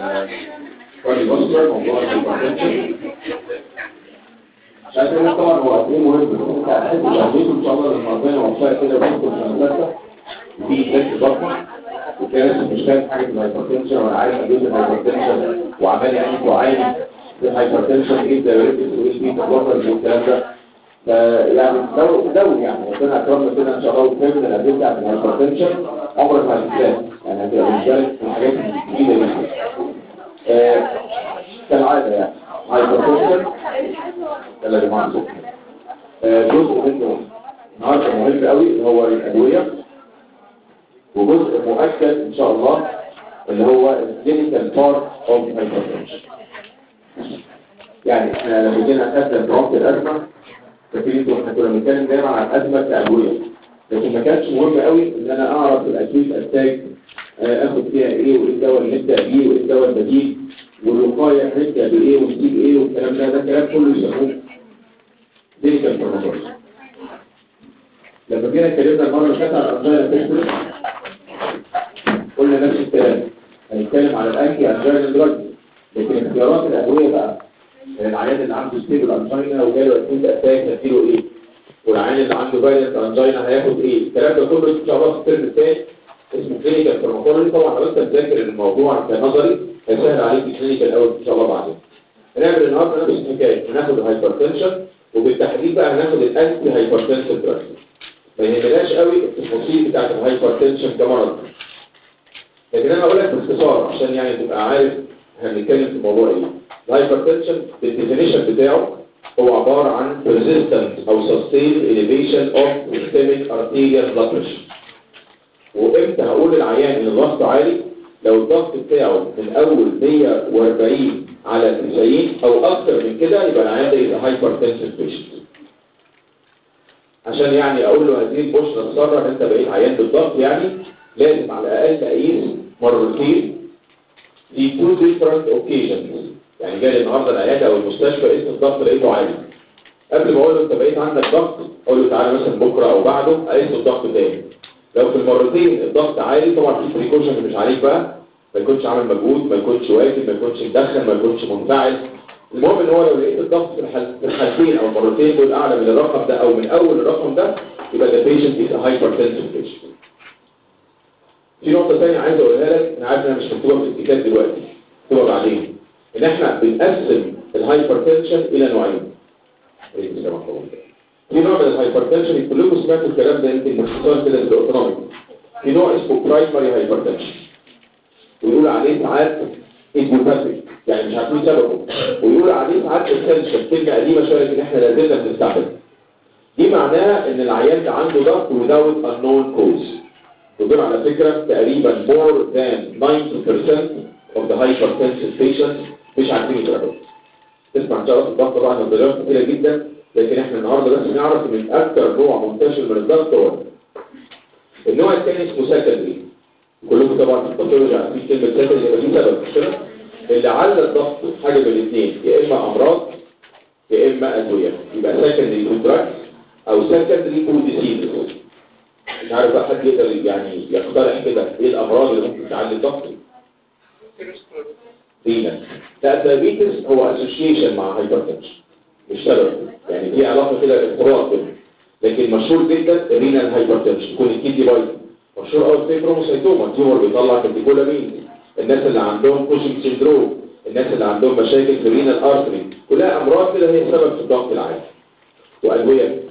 كاري باسكولار موضوع الهايبرتنشن شايفين طبعا هو قد ايه مهم انت هتحس شهيته ان شاء الله لما ربنا يوفقك كده وتدخل في هندسه وفي ذات ضخمه وكانت مش فاهم حاجه في الهايبرتنشن ولا عارف ادويه الهايبرتنشن وعمال يعاني وعاني في الهايبرتنشن ايه الدايوريتكس وايه البيتا بلوكرز والكلام ده فيعني لو لو يعني ربنا اكرمنا كده ان شاء الله وفهمنا الادويه بتاعت الهايبرتنشن عمرك ما هتنساها يعني هتبقى بالنسبه لك من الحاجات الجديده جدا آه، كالعاده يعني هايبرتنشن يلا يا جماعه آه، جزء منه النهارده مهم قوي اللي هو الادويه وجزء مؤكد ان شاء الله اللي هو الكلينيكال بارت اوف هايبرتنشن يعني احنا لما جينا نقدم برامج الازمه فاكرين انتوا احنا كنا بنتكلم دايما عن الازمه كادويه لكن ما كانش مهم قوي ان انا اعرف الاكيد اتاك اخد فيها ايه وايه الدواء اللي نبدا بيه وايه الدواء البديل والوقايه نبدا بايه ونسيب ايه والكلام ده ده كلام كله يسموه كلينيكال بروتوكول لما جينا اتكلمنا المره اللي فاتت على الانجينا تيسترس قلنا نفس الكلام هنتكلم على الانتي انجينا دراج لكن اختيارات الادويه بقى العيان اللي عنده ستيبل انجينا وجاله اكيد اتاك هديله ايه والعيان اللي عنده فاريانت انجينا هياخد ايه الكلام ده كله ان شاء الله في الترم الثاني اسمه كلينيكال فارماكولوجي طبعا لو انت مذاكر الموضوع كنظري هيسهل عليك الكلينيكال اول ان شاء الله بعدين هنعمل النهارده نفس الحكايه هناخد الهايبرتنشن وبالتحديد بقى هناخد الانتي هايبرتنشن دراج ما يهمناش قوي التفاصيل بتاعت الهايبرتنشن كمرض لكن انا اقول لك باختصار عشان يعني تبقى عارف هنتكلم في موضوع ايه الهايبرتنشن بالديفينيشن بتاعه هو عبارة عن persistent أو sustained elevation of systemic arterial blood pressure وإمتى هقول للعيان إن الضغط عالي لو الضغط بتاعه من أول 140 على 90 أو أكتر من كده يبقى العيان ده يبقى hypertensive patient عشان يعني أقول له هذه البشرة السارة إن أنت بقيت عيان بالضغط يعني لازم على الأقل أقيس مرتين في two different occasions يعني جاي النهارده العياده او المستشفى قيس الضغط لقيته عالي قبل ما اقول له انت بقيت عندك ضغط اقول له تعالى مثلا بكره او بعده اقيس الضغط تاني لو في المرتين الضغط عالي طبعا في بريكوشن مش عليك بقى ما يكونش عامل مجهود ما يكونش واكل ما يكونش مدخن ما يكونش منفعل المهم ان هو لو لقيت الضغط في الحال- في الحالتين او المرتين دول اعلى من الرقم ده او من اول الرقم ده يبقى ده بيشنت از هايبرتنسيف بيشنت في نقطه ثانيه عايز اقولها لك انا عارف انها مش مكتوبه في الكتاب دلوقتي مكتوبه بعدين ان احنا بنقسم الهايبرتنشن الى نوعين ريت السماء طبعا. في نوع من الهايبرتنشن كلكم سمعتوا الكلام ده يمكن باختصار كده في الاوتونومي في نوع اسمه برايمري هايبرتنشن ويقول عليه ساعات ايديوباثيك يعني مش عارفين سببه ويقول عليه ساعات اسينشال كلمه قديمه شويه لكن احنا لا زلنا بنستعملها دي معناها ان العيان ده عنده ضغط without unknown cause ودول على فكره تقريبا more than 90% of the hypertensive patients مش عارفين يتعرفوا تسمع ان شاء الله الضغط طبعا نظريات كتيره جدا لكن احنا النهارده بس نعرف ان اكثر نوع منتشر من الضغط هو ده. النوع الثاني اسمه سكندري كلكم طبعا في الباثولوجي عارفين كلمه سكندري يبقى في سبب مش كده اللي على الضغط حاجه من الاثنين يا اما امراض يا اما ادويه يبقى سكندري تو دراجز او سكندري تو ديسيز مش عارف بقى حد يقدر يعني يقترح كده ايه الامراض اللي ممكن تعلي الضغط رينا لا الدايابيتس هو اسوشيشن مع هايبرتنشن مش سبب يعني في علاقه كده ارتباط كده لكن مشهور جدا الرينال هايبرتنشن يكون الكيدني بايظ مشهور قوي في كروموسايتوما التيومر بيطلع كاتيكولامين الناس اللي عندهم كوشنج سيندروم الناس اللي عندهم مشاكل في الرينال ارتري كلها امراض كده هي سبب في الضغط العالي وادويه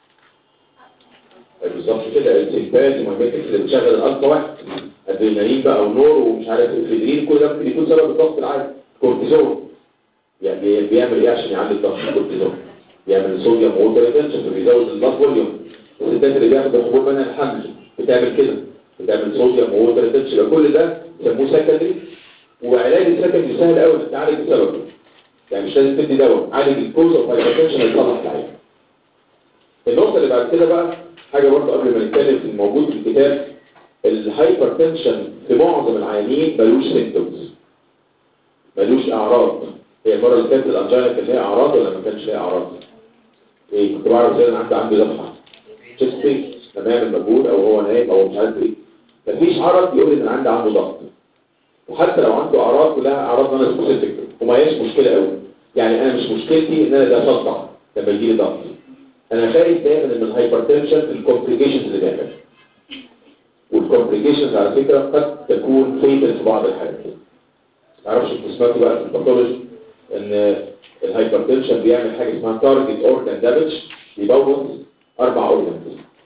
بالظبط كده السيمباز وماجنتكس اللي بتشغل الالفا واحد ادرينالين بقى ونور ومش عارف الفيدرين كل ده ممكن يكون سبب الضغط العالي كورتيزون يعني بيعمل ايه عشان يعلي الضغط الكورتيزون بيعمل صوديوم ووتر ريتنشن بيزود البلاد فوليوم الستات اللي بياخدوا حبوب منها الحمل بتعمل كده بتعمل صوديوم ووتر ريتنشن كل ده يسموه سكندري وعلاج السكندري سهل قوي انك تعالج السبب يعني مش لازم تدي دواء عالج الكوز اوف هايبرتنشن هيصلح العيان النقطه اللي بعد كده بقى حاجه برضه قبل ما نتكلم في الموجود في الكتاب الهايبرتنشن في معظم العيانين ملوش سيمتومز ملوش اعراض هي المره اللي فاتت الانجينا كان ليها اعراض ولا ما كانش ليها اعراض ايه كنت بعرف ازاي انا عندي عندي ذبحه تشست بين لما يعمل مجهود او هو نايم او مش عارف ايه مفيش عرض يقول ان عندي عنده ضغط وحتى لو عنده اعراض كلها اعراض نون سبيسيفيك وما هياش مشكله قوي يعني انا مش مشكلتي ان انا ده صدع لما يجي لي ضغط انا خايف دايما من الهايبرتنشن الكومبليكيشنز اللي بيعملها والكومبليكيشنز على فكره قد تكون فيتال في بعض الحالات معرفش انتوا سمعتوا بقى في الباثولوجي ان الهايبرتنشن بيعمل حاجه اسمها تارجت اورجان دامج بيبوظ اربع اورجانز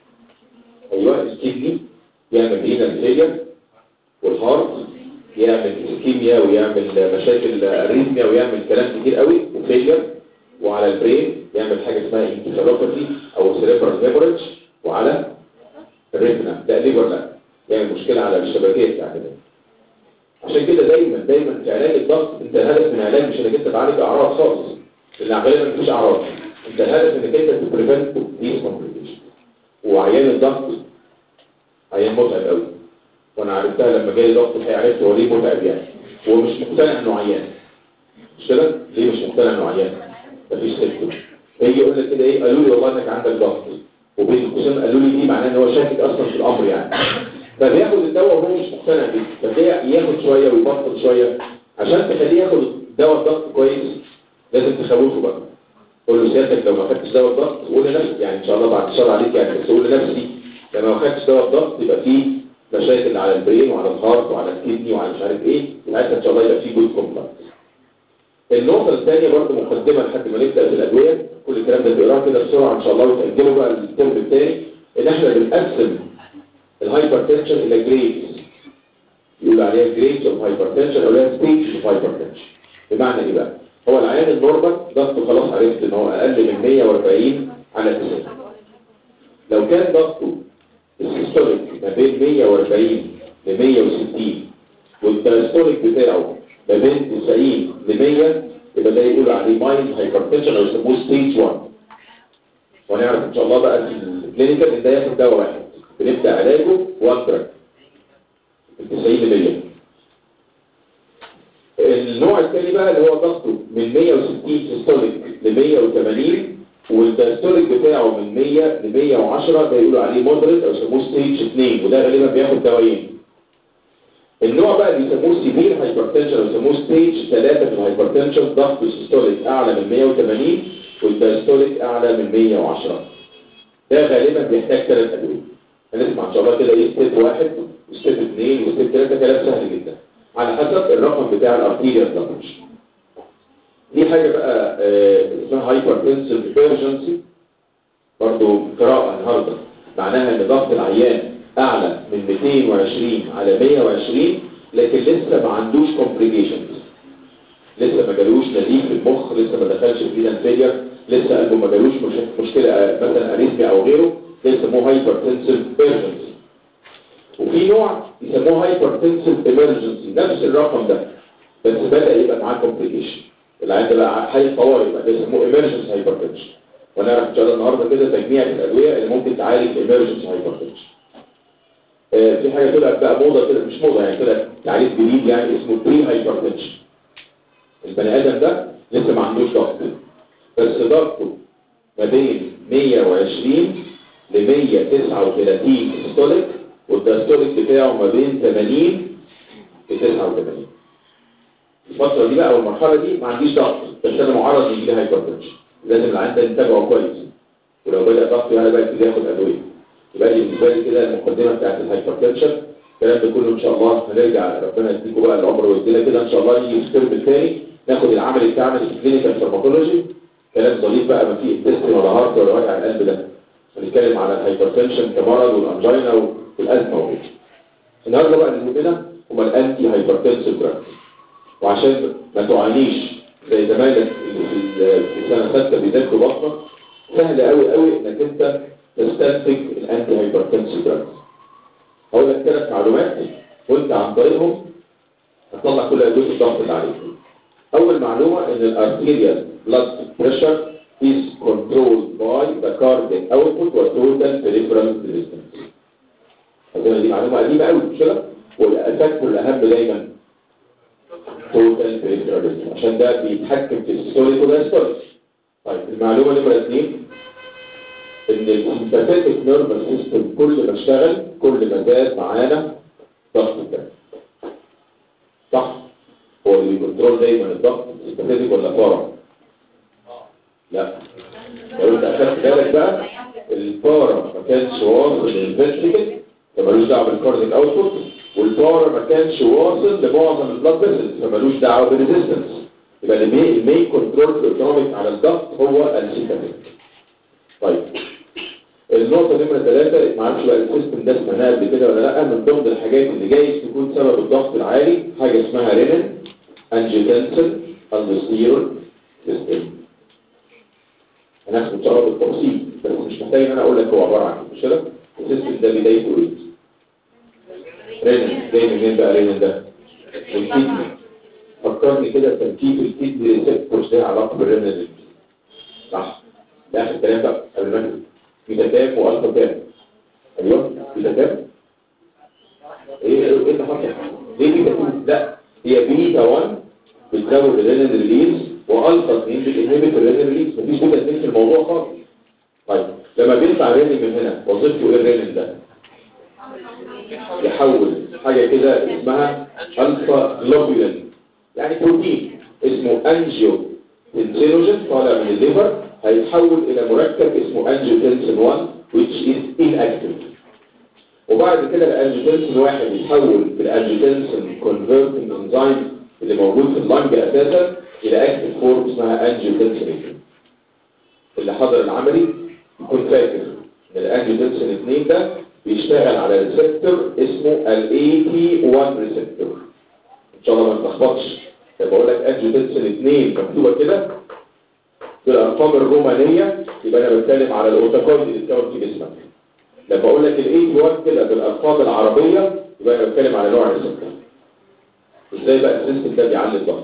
ايوه الكدني يعمل رينال فيلير والهارت يعمل اسكيميا ويعمل مشاكل اريثميا ويعمل كلام كتير قوي وفيلير وعلى البرين يعمل حاجه اسمها انكفالوباثي او سيريبرال هيموريدج وعلى الريتنا لا ليبر لا يعمل مشكله على الشبكيه بتاعت ده عشان كده دايما دايما في علاج الضغط انت الهدف من العلاج مش انك انت تعالج اعراض خالص لان غالبا مفيش اعراض انت الهدف انك انت تبريفنت ديز كومبليكيشن وعيان الضغط عيان متعب قوي وانا عرفتها لما جالي ضغط الحقيقه عرفت هو ليه متعب يعني هو مش مقتنع انه عيان مش كده ليه مش مقتنع انه عيان مفيش سيمتوم فيجي يقول لك كده ايه قالوا لي والله انك عندك ضغط وبين القوسين قالوا لي دي معناه ان هو شاكك اصلا في الامر يعني فبياخد الدواء وهو مش مقتنع بيه فتلاقيه ياخد شويه ويبطل شويه عشان تخليه ياخد دواء الضغط كويس لازم تخوفه بقى قول له سيادتك لو ما خدتش دواء الضغط قول لنفسك يعني ان شاء الله بعد الشر عليك يعني بس قول لنفسي لما ما خدتش دواء الضغط يبقى فيه مشاكل على البرين وعلى الهارت وعلى الكدني وعلى مش عارف ايه ساعتها ان شاء الله يبقى فيه جود كومبلكس النقطة الثانية برضه مقدمة لحد ما نبدأ في الأدوية كل الكلام ده تقراه كده بسرعة إن شاء الله وتأجله بقى الترم الثاني إن إحنا بنقسم الهايبرتنشن إلى جريدز يقول عليها جريدز أوف هايبرتنشن أو لها ستيجز أوف هايبرتنشن بمعنى إيه بقى؟ هو العيان النورمال ضغطه خلاص عرفت إن هو أقل من 140 على 90 لو كان ضغطه السيستوليك ما بين 140 ل 160 والدايستوليك بتاعه ما بين 90 ل 100 يبقى ده يقول عليه مايند هايبرتنشن او يسموه ستيج 1 وهنعرف ان شاء الله بقى في الكلينيكال ان ده ياخد دواء واحد بنبدا علاجه وان دراج من 90 ل 100 النوع الثاني بقى اللي هو ضغطه من 160 سيستوليك ل 180 والدايستوليك بتاعه من 100 ل 110 ده يقولوا عليه مودريت او يسموه ستيج 2 وده غالبا بياخد دوايين النوع بقى اللي يسموه سيفير هايبرتنشن او يسموه ستيج 3 في الهايبرتنشن ضغط السيستوليك اعلى من 180 والدايستوليك اعلى من 110 ده غالبا بيحتاج ثلاث ادويه هنسمع ان شاء الله كده ايه ستيب واحد وستيب اثنين وستيب ثلاثه كلام سهل جدا على حسب الرقم بتاع الارتيريال ضغط دي حاجه بقى آه اسمها هايبرتنسيف ايرجنسي برضه قراءه النهارده معناها ان ضغط العيان اعلى من 220 على 120 لكن لسه ما عندوش كومبليكيشنز لسه ما جالوش نزيف في المخ لسه ما دخلش في ايدن فيلير لسه قلبه ما جالوش مش مشكله مثلا اريثميا او غيره ده يسموه هايبرتنسيف ايرجنسي وفي نوع يسموه هايبرتنسيف ايمرجنسي نفس الرقم ده بس بدا يبقى معاه كومبليكيشن العيان ده بقى حي طوارئ يبقى ده يسموه ايمرجنسي هايبرتنشن ونعرف ان شاء الله النهارده كده تجميع الادويه اللي ممكن تعالج الايمرجنسي هايبرتنشن آه في حاجه طلعت بقى موضه كده مش موضه يعني طلعت تعريف جديد يعني اسمه بري هايبرتنشن البني ادم ده لسه ما عندوش ضغط بس ضغطه ما بين 120 ل 139 سيستوليك والدايستوليك بتاعه ما بين 80 ل 89 الفترة دي بقى والمرحلة دي ما عنديش ضغط بس انا معرض يجي لي هايبرتنشن لازم العيان ده يتابعه كويس ولو بدأ ضغط يعني بقى يبتدي ياخد ادوية يبقى دي بالنسبة لي كده المقدمة بتاعت الهايبرتنشن الكلام ده كله ان شاء الله هنرجع ربنا يديكم بقى العمر ويدينا كده ان شاء الله يجي في الترم الثاني ناخد العمل بتاعنا في الكلينيكال فارماكولوجي كلام ظريف بقى ما فيه انتستين ولا هارت ولا وجع القلب ده هنتكلم على الهايبرتنشن كمرض والانجينا والازمه وغيره النهارده بقى اللي يهمنا هما الانتي هايبرتنسيف دراجز وعشان ما تعانيش زي زمايلك اللي في سنه سته بيذاكروا بطنك سهل قوي قوي انك انت تستنتج الانتي هايبرتنسيف دراجز هقول لك ثلاث معلومات وانت عن طريقهم هتطلع كل ادويه الضغط اللي عليك اول معلومه ان الارتيريال بلاد بريشر is controlled by the cardiac output و total peripheral resistance أظن دي معلومة قديمة قوي مش كده؟ والأفكت الأهم دايما total peripheral resistance عشان ده بيتحكم في السيستوليك والدايستوليك طيب المعلومة نمرة اثنين إن السيمباثيتك نيرفس سيستم كل ما اشتغل كل ما زاد معانا ضغط الدم هو اللي بيكنترول دايما الضغط سيمباثيك ولا بارا لا لو انت اخدت بالك بقى البارا ما كانش واصل للفنتريكل فمالوش دعوه بالكارديك اوتبوت والبارا ما كانش واصل لمعظم البلاد فيسلز فمالوش دعوه بالريزيستنس يبقى المين كنترول الاوتونوميك على الضغط هو السيمباثيك طيب النقطة نمرة ثلاثة ما اعرفش بقى السيستم ده سمعناها قبل كده ولا لا من ضمن الحاجات اللي جايز تكون سبب الضغط العالي حاجة اسمها رينين انجيوتنسن الدوستيرون سيستم هناخد ان شاء الله بالتفصيل بس مش محتاج ان انا اقول لك هو عبارة عن ايه مش كده السيستم ده بدايته ايه رينين جاي منين بقى رينين ده من الكدني فكرني كده تركيب الكدني ريسبتورز ده علاقة بالرينين صح ده اخر كلام بقى قبل ما نبدأ بيتا كام والفا كام ايوه بيتا كام ايه ايه اللي حصل ليه بيتا 2 لا هي بيتا 1 بتزود الرينين ريليز والفا 2 بتنهبت الرينين ريليز مفيش بيتا 2 في الموضوع خالص طيب لما بيطلع رينين من هنا وظيفته ايه الرينين ده يحول حاجه كده اسمها الفا جلوبولين يعني بروتين اسمه انجيو تنسينوجين طالع من الليفر هيتحول الى مركب اسمه انجيوتنسين 1 which is inactive وبعد كده الانجيوتنسين 1 يتحول بالانجيوتنسين converting enzyme اللي موجود في اللنج اساسا الى اكتف فورم اسمها انجيوتنسين اللي حضر العملي يكون فاكر ان الانجيوتنسين 2 ده بيشتغل على ريسبتور اسمه ال AT1 ريسبتور ان شاء الله ما تلخبطش لما بقول لك انجيوتنسين 2 مكتوبه كده بالارقام الرومانيه يبقى انا بتكلم على الاوتوكود اللي اتكون في جسمك لما اقول لك الاي 1 كده بالارقام العربيه يبقى انا بتكلم على نوع الريسبتور ازاي بقى السيستم ده بيعلي الضغط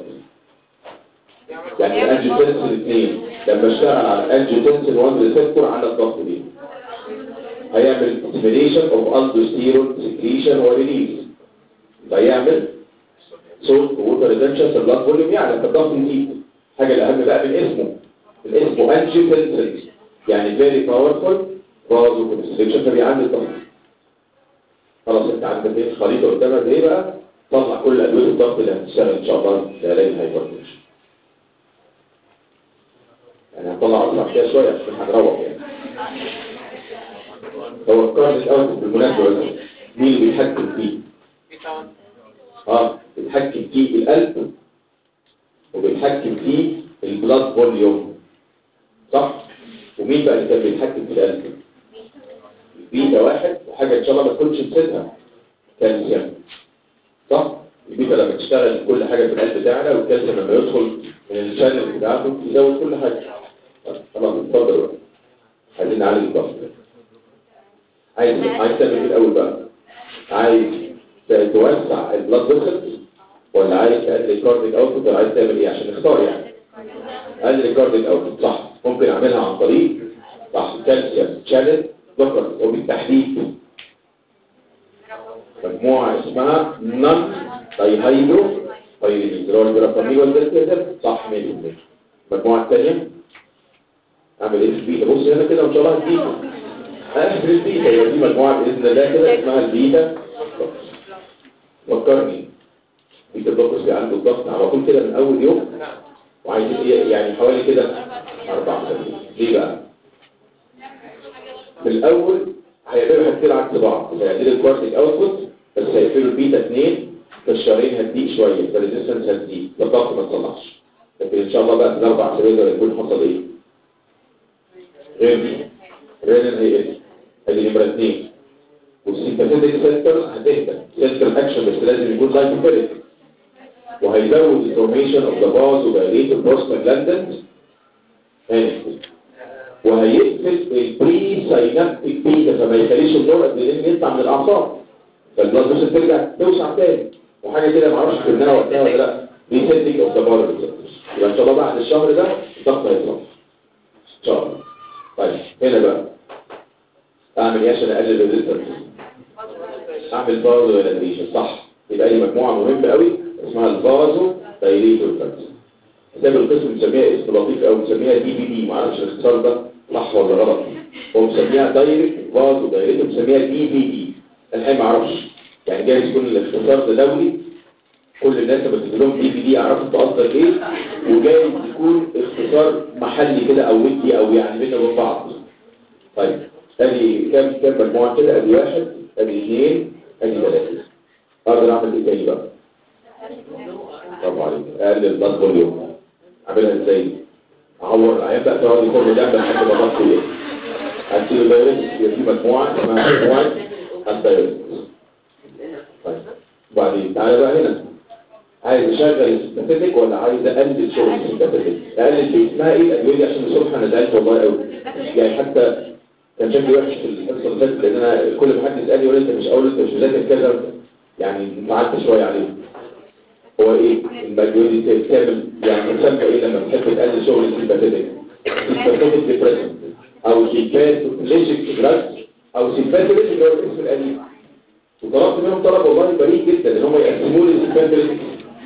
يعني الانجيوتنسين 2 لما اشتغل على الانجيوتنسين 1 ريسبتور على الضغط دي هيعمل stimulation of aldosterone secretion وريليز فيعمل صوت ووتر ريتنشن في البلاد فوليوم يعني فالضغط يزيد حاجه الاهم بقى من اسمه من اسمه انجيوتنسين يعني very powerful فازو كونستريكشن فبيعلي الضغط خلاص انت عندك ايه خريطه قدامك ايه بقى طلع كل ادويه الضغط اللي هتشتغل ان شاء الله في علاج الهايبرتنشن يعني هنطلع اسرع كده شويه عشان هنروح يعني هو الكارد الاول بالمناسبه بس مين اللي بيتحكم فيه اه بيتحكم فيه القلب وبيتحكم فيه البلاد فوليوم صح ومين بقى اللي كان بيتحكم في القلب البيتا واحد وحاجه ان شاء الله ما تكونش نسيتها كالسيوم صح البيتا لما تشتغل كل حاجه في القلب بتاعنا والكالسيوم لما يدخل من الشانل بتاعته يزود كل حاجه خلاص اتفضل بقى عايزين نعالج الضغط عايز عايز تعمل ايه الاول بقى عايز توسع البلاد فيسلز ولا عايز تقلل الكارديك اوتبوت ولا عايز تعمل ايه عشان نختار يعني قلل الكارديك اوتبوت صح ممكن اعملها عن طريق صح كالسيوم شانل ذكر وبالتحديد مجموعه اسمها نون دايهايدرو بايريديز اللي هو الجرافاميل والدلتازم صح 100% المجموعه الثانيه اعمل ايه في البيتا بص هنا كده ان شاء الله البيتا اخر البيتا يبقى دي مجموعه باذن الله كده اسمها البيتا فكرني بيتا بلوكرز عنده الضغط على طول كده من اول يوم وعايزين ايه يعني حوالي كده اربع اسابيع ليه بقى في الاول هيعملوا حاجتين عكس بعض هيعملوا الكوارتيك اوتبوت بس هيقفلوا البيتا 2 فالشهرين هتضيق شويه فالريزستنس هتزيد فالضغط ما تصلحش لكن ان شاء الله بقى في الاربع اسابيع ده يكون حصل ايه غير دي رينين هيقل ادي نمره 2 والسيمباثيك سنتر هتهدى سنتر اكشن بس لازم يكون لايكوفيليك وهيزود الفورميشن اوف ذا باز وبايليت البروستاجلاندنز وهيقفل البري ساينابتيك بيتا فما يخليش النور ادرينالين يطلع من الاعصاب فالبلاد بس ترجع توسع تاني وحاجه كده ما اعرفش كنا وقتها ولا لا ريسيتنج اوف ذا بار يبقى ان شاء الله بعد الشهر ده الضغط هيطلع ان شاء الله طيب هنا بقى اعمل ايه عشان اقلل الريزستنس اعمل فازو دايليشن صح يبقى دي مجموعه مهمه قوي اسمها الفازو دايليتور فاكتور كتاب القسم مسميها اسم لطيف قوي مسميها دي بي دي معرفش الاختصار ده صح ولا غلط هو مسميها دايركت فازو دايليتور مسميها دي بي دي الحقيقه ما اعرفش يعني جايز يكون الاختصار ده دولي كل الناس لما تقول لهم دي في دي يعرفوا انت قصدك ايه وجايز يكون اختصار محلي كده او ودي او يعني بينا وبين بعض طيب ادي كام كام مجموعه كده ادي واحد ادي اثنين ادي ثلاثه اقدر اعمل ايه تاني بقى برافو عليك اقلل الضغط اليوم اعملها ازاي اعور العيان بقى تقعد يخرج جنب لحد ما ضغطه ايه هتسيب دايركت في مجموعه اسمها مجموعه الدايركت طيب وبعدين تعالى بقى هنا عايز اشغل السيمباثيك ولا عايز اقلل شغل السيمباثيك اقلل في اسمها ايه الادويه دي عشان الصبح انا زعلت والله قوي يعني حتى كان شكلي وحش في الحصه اللي فاتت لان انا كل ما حد يسالني يقول لي انت مش اول انت مش مذاكر كذا يعني انفعلت شويه عليه هو ايه الادويه دي بتعمل يعني تسمى ايه لما بتحب تقلل شغل السيمباثيك سيمباثيك ديبريشن او سيمباثيك دراج او سيمباثيك اللي هو الاسم القديم وطلبت منهم طلب والله بريء جدا ان هم يقسموا لي السيمباثيك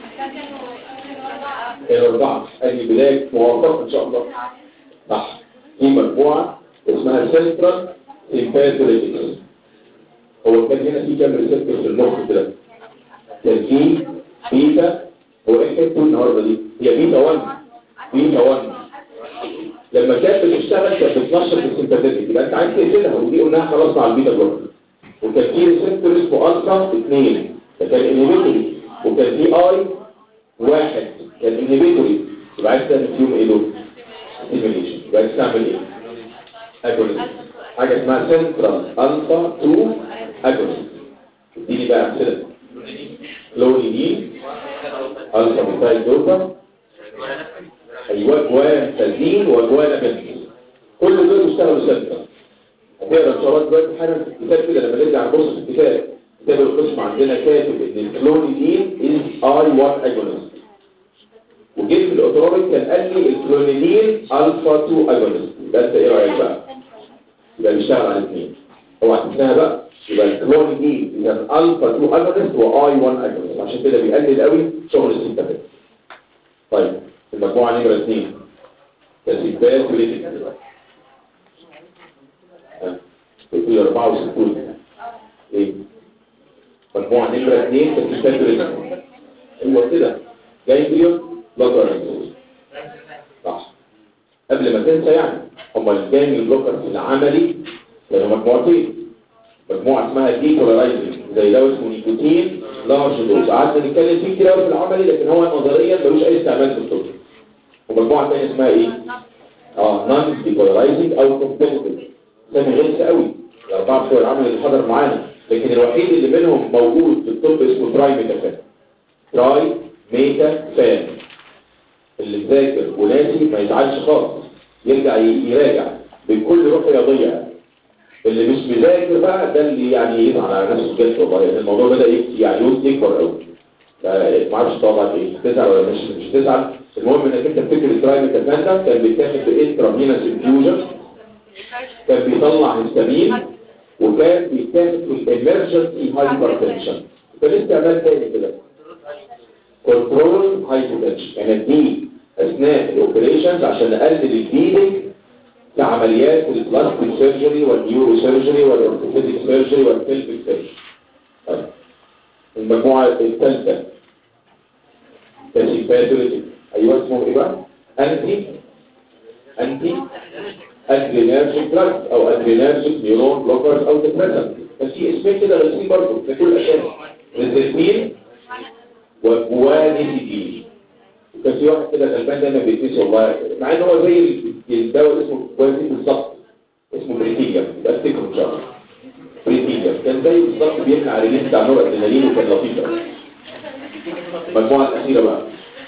الأربعة أدي بداية موافقة إن شاء الله صح في مجموعة اسمها سنترال سيمباثوليتكس هو كان هنا في كام ريسبتور في المخ كده كان في بيتا هو ايه حته النهارده دي هي بيتا 1 بيتا 1 لما كانت بتشتغل كانت بتنشط السيمباثيك يبقى انت عايز تقفلها ودي قلناها خلاص مع البيتا بلوكر وكان في ريسبتور اسمه الفا 2 ده كان انهبيتوري وكان في اي واحد كان انهبيتوري يبقى عايز تعمل فيهم ايه دول ستيميليشن يبقى عايز تعمل ايه اجونست حاجه اسمها سنترال الفا 2 اجونست اديني بقى امثله كلونيدين الفا بيتايل دوبا ايوه جوانتازين وجوانابنز كل دول بيشتغلوا سنترال هتقرا ان شاء الله دلوقتي حالا في الكتاب كده لما نرجع نبص في الكتاب كتاب القسم عندنا كاتب ان الكلونيدين از اي 1 اجونست وجيت في الاوتوماتيك كان قال لي الكلونيدين الفا 2 اجونست يبقى انت ايه رايك بقى يبقى بيشتغل على الاثنين اوعى تنساها بقى يبقى الكلونيدين اذا الفا 2 اجونست واي 1 اجونست عشان كده بيقلل قوي شغل السيمباثيك طيب المجموعه نمره 2 تسيبات وليتك بيقول 64 ايه مجموعه نمره 2 تسيبات وليتك ايوه كده جايبريون بلوكر صح قبل ما تنسى يعني هما الجاني بلوكر في العملي كانوا مجموعتين مجموعه اسمها ديبولارايزنج زي ده اسمه نيكوتين لارج دوز قعدنا نتكلم فيه كتير قوي في العملي لكن هو نظريا ملوش اي استعمال في الطب ومجموعه ثانيه اسمها ايه اه نون ديبولارايزنج او كومبيتيتيف سامي غلس قوي الاربعه بتوع العمل اللي حضر معانا لكن الوحيد اللي منهم موجود في الطب اسمه تراي ميتافان تراي ميتا فان اللي ذاكر وناسي ما يزعلش خالص يرجع يراجع بكل روح رياضيه اللي مش مذاكر بقى ده اللي يعني يزعل على نفسه بجد والله يعني الموضوع بدا يعني يكبر قوي ما اعرفش طبعا ايه تزعل ولا مش مش تزعل المهم انك انت تفتكر الترايم كمان ده كان بيتاخد بانترافينوس انفيوجن كان بيطلع هيستامين وكان بيتاخد في الامرجنسي هايبرتنشن كان استعمال تاني كده كنترول هايبوتنشن يعني دي اثناء الاوبريشنز عشان نقلل البيدنج في عمليات البلاستيك سيرجري والنيورو سيرجري والاورثوبيديك سيرجري والبلفيك سيرجري طيب المجموعه الثالثه تسيباتولوجي ايوه اسمه ايه بقى انتي انتي ادرينرجيك دراج او ادرينرجيك نيورون بلوكرز او ديبريسنت بس في اسمين كده غالبين برضه في كل الاشياء ريزلتين وجوانيتيدين كان في واحد كده غلبان دايما بيتنسي والله مع ان هو زي الدواء اللي اسمه جوانيتيدين بالظبط اسمه بريتيجا يبقى افتكره ان شاء الله بريتيجا كان زي بالظبط بيمنع ريليز بتاع نور الادرينالين وكان لطيف قوي المجموعه الاخيره بقى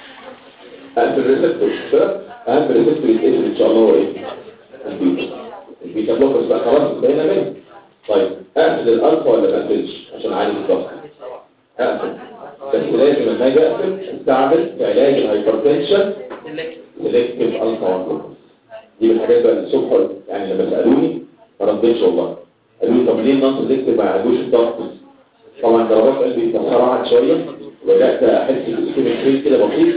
اهم الريسبتور اهم ريسبتور يتقفل ان شاء الله هو ايه البيتا البيتا بلوكرز بقى خلاص بقينا منه طيب اقفل الالفا ولا ما اقفلش عشان اعالج الضغط اقفل بس لازم لما اجي اقفل استعمل في علاج الهايبرتنشن سيلكتيف الفا 1 دي من الحاجات بقى اللي الصبح يعني لما سالوني ما ردتش والله قالوا لي طب ليه النص سيلكتيف ما يعالجوش الضغط طبعا ضربات قلبي اتسرعت شويه وبدات احس بالسكيميك فيل كده بسيط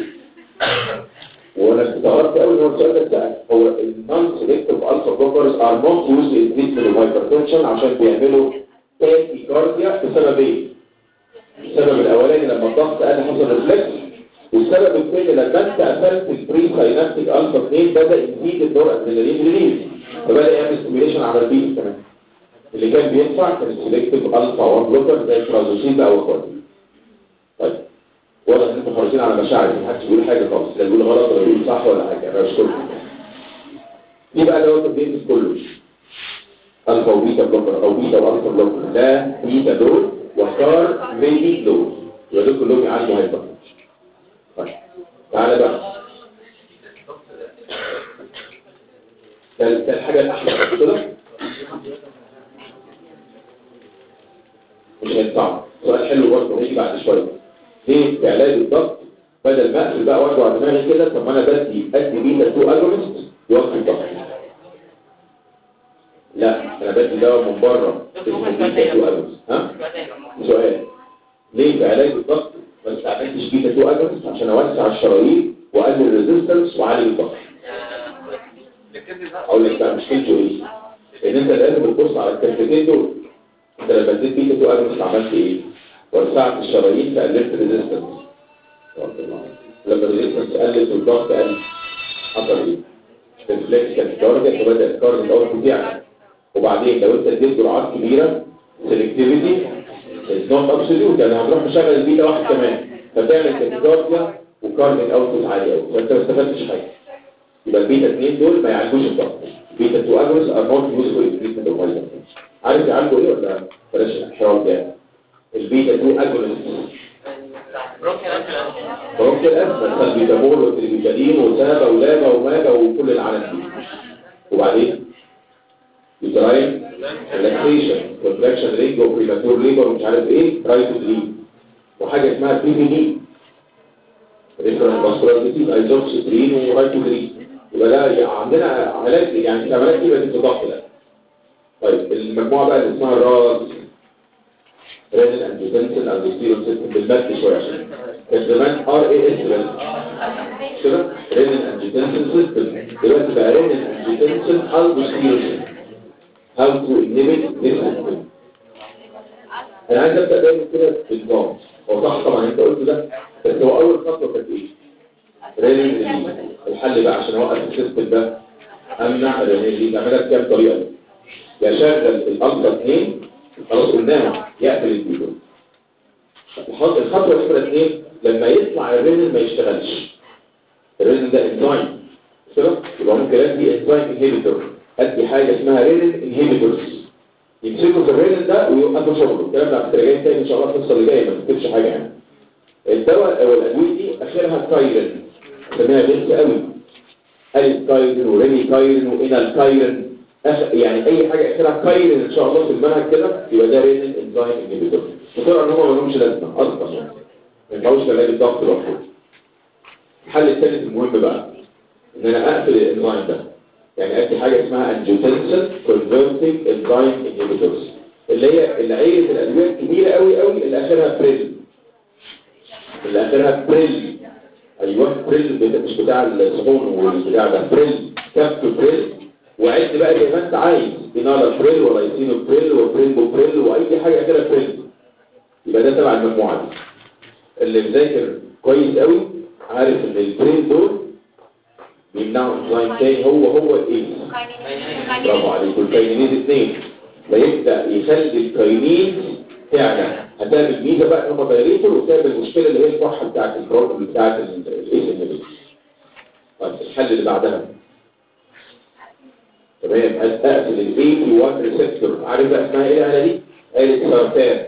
وانا استغربت قوي ان هو السؤال ده اتسال هو النون سيلكتيف الفا بلوكرز ار نوت يوز ان تريتمنت اوف هايبرتنشن عشان بيعملوا تاكيكارديا بسبب ايه؟ السبب الاولاني لما الضغط قل حصل ريفلكس والسبب الثاني لما انت قفلت البري ساينابتيك الفا 2 بدا يزيد الدور ادرينالين ريليز فبدا يعمل ستيميوليشن على البيت كمان اللي كان بينفع كان السلكتيف الفا 1 بلوكر زي الترازوسين او الكورتين طيب واضح ان انتوا خارجين على مشاعري محدش بيقول حاجه خالص لا بيقول غلط ولا بيقول صح ولا حاجه انا بشكركم دي بقى دوت البيزنس كله الفا وبيتا بلوكر او بيتا والفا بلوكر لا بيتا دول واختار بيبي دول يبقى دول كلهم يعالجوا هايبر طيب تعالى بقى ده ده الحاجه الاحلى كده مش هينفع سؤال حلو برضه هيجي بعد شويه ليه في علاج الضغط بدل ما اقفل بقى وارجع دماغي كده طب ما انا بدي ادي بيتا 2 اجونست يوقف الضغط لا انا بدي دواء من بره اسمه بيتا 2 اجونست ها سؤال ليه في علاج الضغط ما استعملتش بيتا 2 اجونست عشان اوسع الشرايين واقلل الريزيستنس واعالج الضغط اقول لك بقى مشكلته ايه ان انت لازم تبص على الكفتين دول انت لما اديت بيتا 2 اجونست عملت ايه وسعت الشرايين فقللت الريزيستنس لما الريزيستنس قلت والضغط قل حصل ايه الريفلكس كانت درجه فبدا الكارد الاوت يعلى وبعدين لو انت اديت جرعات كبيره سيلكتيفيتي از نوت ابسوليوت يعني هتروح مشغل البيتا واحد كمان فتعمل تكيكارديا وكارد اوتبوت عالي قوي فانت ما استفدتش حاجه يبقى البيتا 2 دول ما يعالجوش الضغط بيتا 2 اجونس ار نوت يوزفول ان تريتمنت اوف هايبر عارف يعالجوا ايه ولا بلاش الحوار ده البيتا 2 اجونس برونك الأسفل سلبيتامول وتريبيتالين وسابا ولابا وماجا وكل العالم دي وبعدين يوتراين ريلاكسيشن كونتراكشن رينج وبريماتور ليبر ومش عارف ايه رايتودرين وحاجه اسمها بي بي دي ريفرنس فاسكولار ديزيز ايزوكسيترين ورايتودرين يبقى ده عندنا علاج يعني استعمالات دي بس في ضغط ده طيب المجموعه بقى اللي اسمها الراس رينال انجيوتنسين الدوستيرون سيستم بالمد شويه عشان كان زمان ار اي اس بس كده رينال انجيوتنسين سيستم دلوقتي بقى رينال انجيوتنسين الدوستيرون هاو تو انهبت ذيس سيستم انا عايز ابدا دايما كده بالنظام هو صح طبعا انت قلت ده بس هو اول خطوه كانت ايه؟ رينال الحل بقى عشان اوقف السيستم ده امنع الرينال دي تعملها بكام طريقه دي؟ يا شغل الالفا 2 خلاص قلناها يقفل الفيديو الخطوه نمره 2 لما يطلع الرينين ما يشتغلش الرينين ده انزيم كده يبقى ممكن ادي انزيم انهبيتور ادي حاجه اسمها رينين انهبيتورز يمسكوا في الرينين ده ويوقفوا شغله الكلام ده هفترجع جاي تاني ان شاء الله القصه اللي جايه ما تكتبش حاجه يعني الدواء او الادويه دي اخرها كايرن سميها بنت قوي الف كايرن وريني كايرن وانال كايرن يعني اي حاجة اخرها كايرن ان شاء الله في المنهج كده يبقى ده رينين انزايم انهبيتور بطرق ان هم ما لهمش لازمه اصلا يعني ما ينفعوش علاج الضغط لوحده الحل الثالث المهم بقى ان انا اقفل الانزايم ده يعني ادي حاجه اسمها انجيوتنسين كونفرتنج انزايم انهبيتورز اللي هي اللي عيله الادويه الكبيره قوي قوي اللي اخرها بريل اللي اخرها بريل ايوه بريل مش بتاع الصابون والبتاع ده بريل كف بريل وعد بقى زي ما انت عايز بينالا بريل ولايسينو بريل وبريلبو بريل واي حاجه كده بريل يبقى ده تبع المجموعه دي اللي مذاكر كويس قوي عارف ان البريل دول بيمنعوا انزيم تاني هو هو الايه برافو عليك الكاينيز اثنين فيبدا يخلي الكاينيز تعلى هتعمل ميزه بقى ان هم دايريتور وتعمل المشكله اللي هي الفرحه بتاعت البروبلم بتاعت الايس ان طيب الحل اللي بعدها تمام اقفل الاي بي 1 ريسبتور عارف بقى اسمها ايه الآلة دي؟ آلة سرطان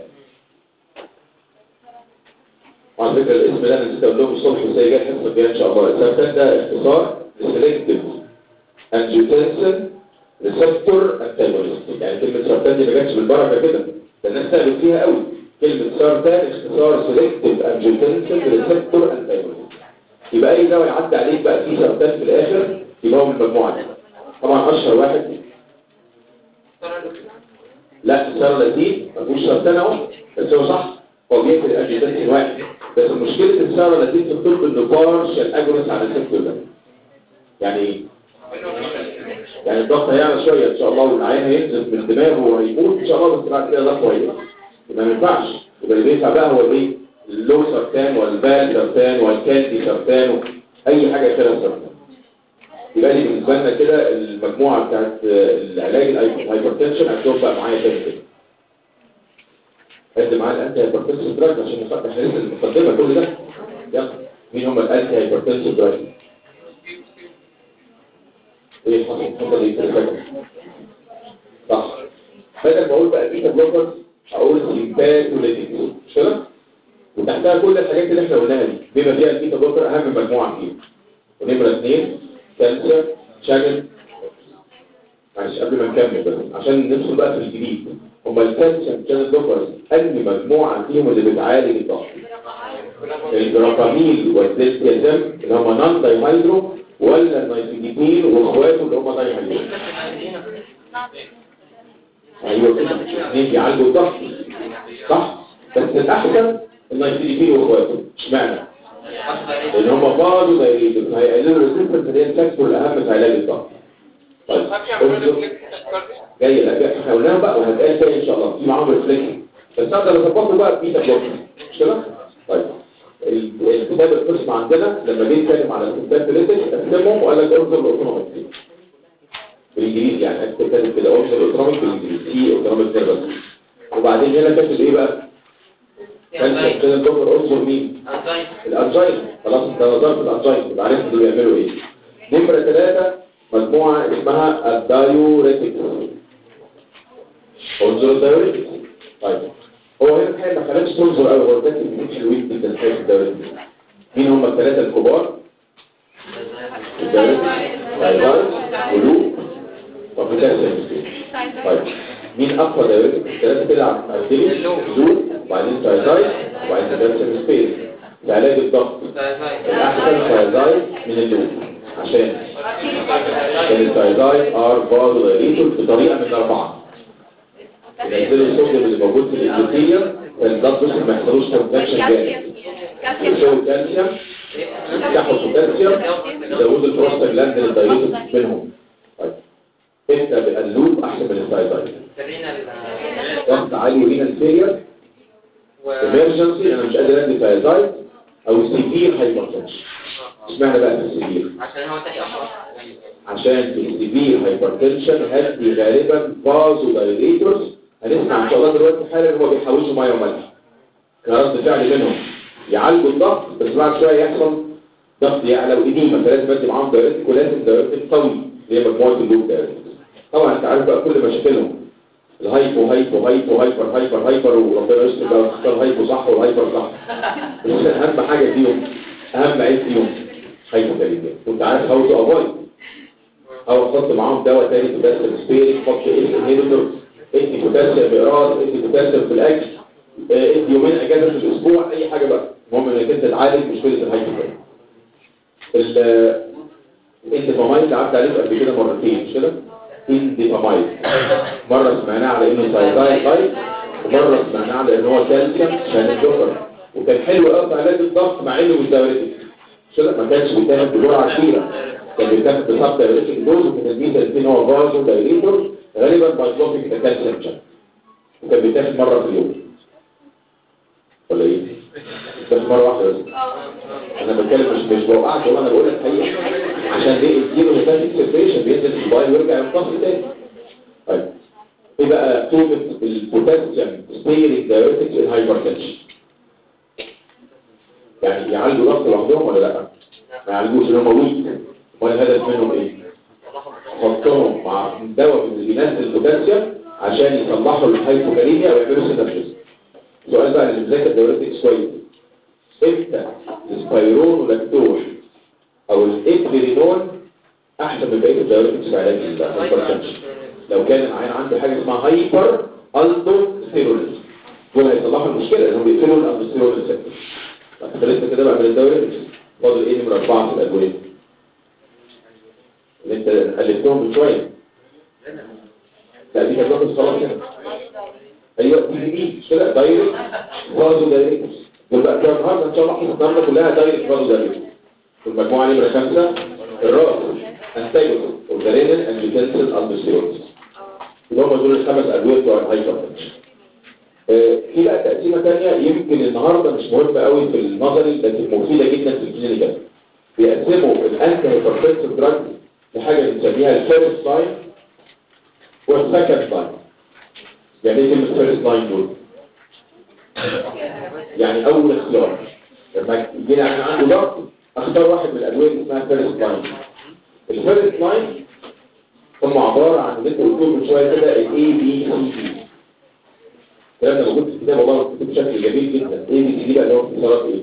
وعلى فكرة الاسم ده انا نسيت اقول لهم الصبح ازاي جاي الحصة الجاية ان شاء الله السرطان ده اختصار لسلكتيف انجيوتنسن ريسبتور انتاجونست يعني كلمة سرطان دي ما جاتش بالبركة كده ده الناس تعبت فيها قوي كلمة سرطان اختصار سلكتيف انجيوتنسن ريسبتور انتاجونست يبقى اي دواء يعدي عليك بقى فيه سرطان في الاخر يبقى هو من المجموعة دي طبعا اشهر واحد لا السيرالاتين ما فيهوش سرطان اهو بس هو صح هو بيقتل الاجهزه واحد بس مشكله السيرالاتين في الطب انه بارشال اجونس على السيستم ده يعني ايه يعني الضغط هيعلى شويه ان شاء الله والعين هينزل من دماغه وهيموت ان شاء الله بس بعد كده ده كويس ما ينفعش يبقى اللي بيدفع بقى هو الايه اللو سرطان والبال سرطان والكالدي سرطان اي حاجه فيها سرطان يبقى دي بالنسبه لنا كده المجموعه بتاعت العلاج الهايبرتنشن هتشوف بقى معايا تاني كده قد معايا الانتي هايبرتنشن دراج عشان نفتح لسه المقدمه كل ده يلا مين هم الانتي هايبرتنشن دراج ايه حصل حصل ايه كده صح بدل ما اقول بقى بيتا بلوكر اقول سيمباتوليتيك مش كده وتحتها كل الحاجات اللي احنا قلناها دي بما فيها البيتا بلوكر اهم مجموعه فيهم ونمره اثنين كانسر شاجن معلش قبل ما نكمل بس عشان ندخل بقى في الجديد هما الكانسر شاجن بلوكرز انهي مجموعه فيهم اللي بتعالج الضغط الجراباميل والديستيازم اللي هم نون دايهايدرو ولا النايتروجين واخواته اللي هم دايهايدرو ايوه كده اثنين بيعالجوا الضغط صح بس الاحسن النايتروجين واخواته اشمعنى لان هم بعضوا دايريتور فهيقللوا الريزيستنس اللي هي الفاكتور الاهم في علاج الضغط طيب جاي لا احنا قلناها بقى وهتقال تاني ان شاء الله في معاهم ريفليكشن بس اقدر اظبطه بقى بيتا بلوك مش كده طيب الكتاب القسم عندنا لما جه يتكلم على الكتاب بوليتكس قسمهم وقال لك انظر الاوتونوميك بالانجليزي يعني اكتب كاتب كده انظر الاوتونوميك بالانجليزي سي اوتونوميك نيرفس وبعدين هنا كاتب ايه بقى؟ كان كده الدكتور انظر مين؟ الانجين خلاص انت نظرت الانجين يبقى عرفت دول بيعملوا ايه نمره ثلاثه مجموعه اسمها الدايوريتكس انظر الدايوريتكس طيب هو هنا الحقيقه ما خلاش تنظر قوي هو كاتب كتير حلوين جدا الحقيقه في الدايوريتكس مين هم الثلاثه الكبار؟ الدايوريتكس تايلاند ولوب وبوتاسيوم طيب مين اقوى دايوريتكس الثلاثه كده عارفين لوب وبعدين تايلاند وبعدين بوتاسيوم سبيس في علاج الضغط الأحسن تايزايد من اللوب عشان عشان التايزايد ار بارو دايليتور بطريقة من الأربعة ينزلوا الصوديوم اللي موجود في الإبلوتية فالضغط بس ما يحصلوش كونتاكشن جامد يسوي كالسيوم يفتحوا البوتاسيوم يزودوا البروستاجلاند للدايليتور منهم طيب ابدأ باللوب أحسن من التايزايد ضغط عالي ورينا الفيلير emergency انا مش قادر ادي تايزايد او سيفير هايبرتنشن اشمعنى بقى في السيفير عشان هو تاني أخر عشان في السيفير هايبرتنشن هدي غالبا بازو دايليتورز هنسمع ان شاء الله دلوقتي حالا ان هم بيحوشوا ميه وملح كرد فعل منهم يعالجوا الضغط بس بعد شويه يحصل ضغط يعلى وإديمة فلازم ادي معاهم دايرتك ولازم دايرتك قوي اللي هي مجموعه اللوب دايرتك طبعا انت عارف بقى كل مشاكلهم الهايبو هايبو هايبو هايبر هايبر هايبر وربنا يستر بقى تختار هايبو صح والهايبر صح بس اهم حاجه فيهم اهم عيب فيهم هايبو كاليميا وانت عارف هاو تو افايد او احط معاهم دواء تاني بوتاسيوم سبيريك حط ايه انهيبيتور ادي بوتاسيوم مقراص ادي بوتاسيوم في الاكل آه، ادي يومين اجازه في الاسبوع اي حاجه بقى المهم انك انت تعالج مشكله الهايبو كاليميا الاندفامايد عدت عليك قبل كده مرتين مش كده اندفامايد مرة سمعناه على انه سايداي طيب ومرة سمعناه على انه هو كالسيوم عشان الجوكر وكان حلو قوي في علاج الضغط مع انه مش دايوريتك مش كده ما كانش بيتاخد بجرعة كبيرة كان بيتاخد بسب دايوريتك دوز وكان الميزة الاثنين هو فازو دايريتور غالبا بايزوفيك ده كالسيوم شان وكان بيتاخد مرة في اليوم ولا ايه؟ بس مرة واحدة بس انا بتكلم مش مش بوقعك والله انا بقول لك حقيقة عشان ليه الزيرو هيباتيك سيبريشن بينزل في الموبايل ويرجع ينفصل تاني طيب ايه بقى قيمة البوتاسيوم سبيرنج دايوريتكس الهايبرتنشن يعني يعالجوا ضغط لوحدهم ولا لا ما يعالجوش ان هم ويك ولا الهدف منهم ايه حطهم مع دواء من اللي بينزل البوتاسيوم عشان يصلحوا الهايبوكاليميا ويعملوا سينابسيس السؤال بقى اللي مذاكر دايوريتكس كويس امتى السبايرون ولاكتوز او الابرينون احسن من بقيه الدايوريتكس في علاج الهايبرتنشن لو كان العيان عنده حاجه اسمها هايبر الدوستيرونيزم دول هيصلحوا المشكله لانهم بيقفلوا الالدوستيرون ريسبتور خلصنا كده بقى من الدايوريتكس فاضل ايه نمره اربعه في الادويه اللي انت الفتهم من شويه لا دي كانت واخد خلاص كده ايوه دي دي دي مش كده دايركت فازو دايركت دول بقى كده النهارده ان شاء الله حصتنا كلها دايركت فازو دايركت والمجموعه نمره خمسه الراس انتاجوس والجرينين انجيتنسل البستيروز اللي هم دول الخمس ادويه بتوع الهايبرتنشن آه، في بقى تقسيمه ثانيه يمكن النهارده مش مهمه قوي في النظري لكن مفيده جدا في الكلينيكال بيقسموا الانتي هايبرتنسيف دراج لحاجه بنسميها الفيرست لاين والسكند لاين يعني ايه كلمه فيرست لاين دول؟ يعني اول اختيار لما يجينا احنا عنده ضغط اختار واحد من الادويه اللي اسمها فيرست لاين الفيرست لاين هم عباره عن اللي انت قلته من شويه كده الاي بي سي دي الكلام ده موجود في الكتاب والله مكتوب بشكل جميل جدا ايه بي سي دي بقى اللي هو اختصارات ايه؟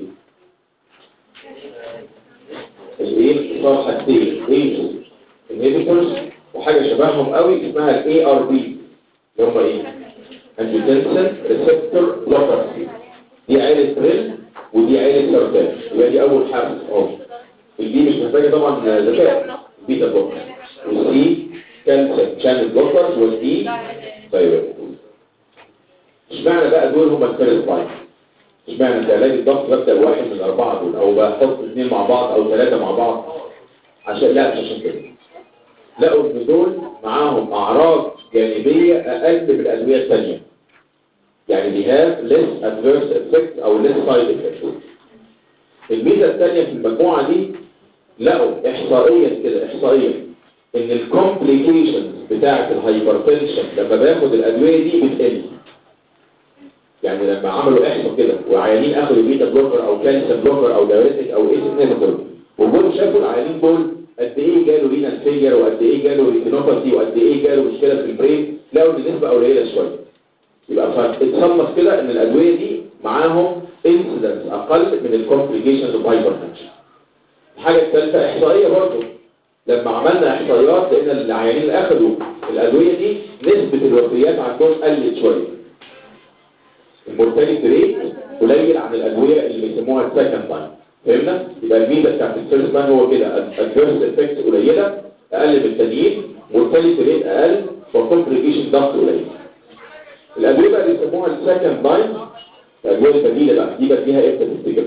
الايه اختصار حاجتين ايه انهبيتورز وحاجه شبههم قوي اسمها الاي ار بي اللي هم ايه؟ انجيوتنسن ريسبتور بلوكرز دي عيله بريل ودي عيله سرطان يبقى دي اول حرف اهو البي مش محتاجه طبعا ذكاء بيتا بلوكر والسي كالسيوم شانل بلوكرز والاي طيب اشمعنى بقى دول هم الفيرست لاين اشمعنى انت علاج الضغط ببدا بواحد من الاربعه دول او بحط اثنين مع بعض او ثلاثه مع بعض عشان لا مش عشان كده لقوا ان دول معاهم اعراض جانبيه اقل من الادويه الثانيه يعني they have less adverse effects او less side effects الميزه الثانيه في المجموعه دي لقوا احصائيا كده احصائيا ان الكومبليكيشنز بتاعه الهايبرتنشن لما باخد الادويه دي بتقل يعني لما عملوا احصاء كده وعيانين اخذوا بيتا بلوكر او كالسيوم بلوكر او دايوريتك او ايس انهبيتور وجم شافوا العيانين دول قد ايه جاله رينال فيلير وقد ايه جاله ريتينوباثي وقد ايه جاله مشكله في البرين لقوا ان النسبه قليله شويه يبقى فاتصنف كده ان الادويه دي معاهم انسيدنس اقل من الكومبليكيشنز اوف هايبرتنشن الحاجه الثالثه احصائيه برضه لما عملنا احصائيات لقينا العيانين اللي اخذوا الادويه دي نسبه الوفيات عندهم قلت شويه المورتاليتي ريت قليل عن الادويه اللي بيسموها السكند لاين فهمنا يبقى الميزه بتاعت الفيرست لاين هو كده ادفيرس افكت قليله اقل من التانيين مورتاليتي ريت اقل وكومبليكيشن ضغط قليل الادويه بقى اللي بيسموها السكند لاين الادويه البديله بقى دي بقى فيها امتى تفتكر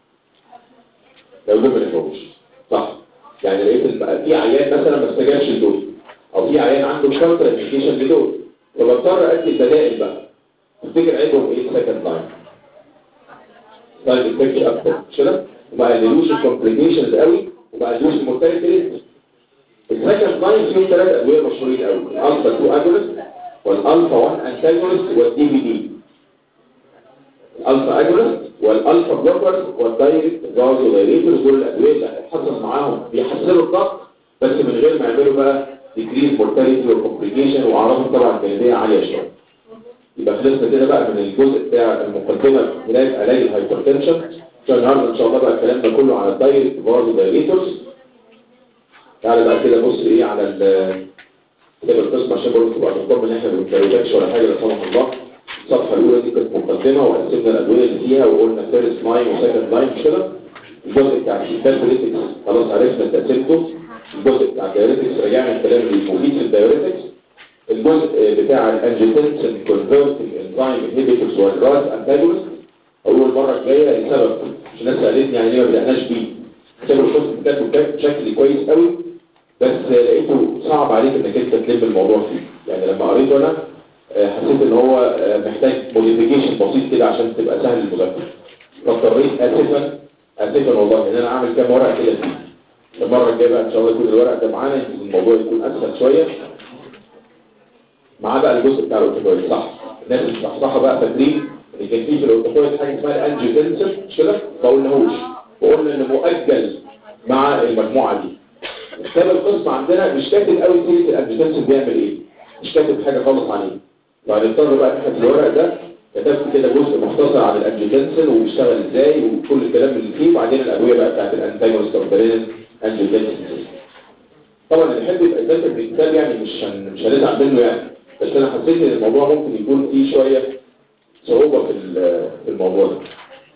لو دول ما نفهمش صح يعني لقيت الم- في عيان مثلا ما استجابش لدول او في عيان عنده كونتر انديكيشن لدول فبضطر ادي البدائل بقى تفتكر عندهم ايه السكند لاين سايد افكت اكتر مش كده وما قللوش الكومبليكيشنز قوي وما قللوش المورتاليتي ريت السكند لاين فيهم ثلاث ادويه مشهورين قوي الالفا 2 اجونست والالفا 1 انتاجونست والدي في دي الالفا اجونست والالفا بلوكرز والدايركت فازو دايريتورز دول الادويه اللي حصل معاهم بيحسنوا الضغط بس من غير ما يعملوا بقى ديكريز مورتاليتي وكومبليكيشن واعراضهم طبعا جانبيه عاليه شويه يبقى خلصنا كده بقى من الجزء بتاع المقدمه في علاج علاج الهايبرتنشن عشان النهارده ان شاء الله بقى الكلام ده كله على الدايركت فازو دايريتورز تعالى بقى كده بص ايه على ال كده القسم عشان برضه تبقى تفكر ان احنا ما بنتكلمش ولا حاجه لا سمح الله الصفحه الاولى دي كانت مقدمه وقسمنا الادويه اللي فيها وقلنا فيرست لاين وسكند لاين مش كده الجزء بتاع الدايوريتكس خلاص عرفنا تقسيمته الجزء بتاع الدايوريتكس رجعنا الكلام اللي مفيد في الدايوريتكس الجزء بتاع الانجيتنسن كونفرتنج انزيم انهبيتورز والراز انتاجونست اول مره الجايه لسبب عشان الناس سالتني يعني ليه ما بدأناش بيه كتاب القسم كتابه بشكل كويس قوي بس لقيته صعب عليك انك انت تلم الموضوع فيه يعني لما قريته انا آه، حسيت ان هو آه، محتاج موديفيكيشن بسيط كده عشان تبقى سهل المذاكره فاضطريت اسفا اسفا والله ان انا اعمل كام ورقه كده فيه المره الجايه بقى ان شاء الله يكون الورق ده معانا يمكن الموضوع يكون اسهل شويه معاه بقى الجزء بتاع الاوتوكويد صح الناس اللي صحصحه بقى فاكرين ان كان في في الاوتوكويد حاجه اسمها الانجيوتنسن مش كده ما قلناهوش وقلنا انه مؤجل مع المجموعه دي كتاب القسم عندنا مش كاتب قوي سيره الانجيوتنسن بيعمل ايه مش كاتب حاجه خالص عليه فهنضطر بقى ناخد الورق ده كتبت كده جزء مختصر عن الانجيوتنسن وبيشتغل ازاي وكل الكلام اللي فيه وبعدين الادويه بقى بتاعت الانتاجونست اوف انجيوتنسن طبعا اللي يحب يبقى يذاكر بالكتاب يعني مش هن... مش هنزعل منه يعني بس انا حسيت ان الموضوع ممكن يكون فيه شويه صعوبه في ال- في الموضوع ده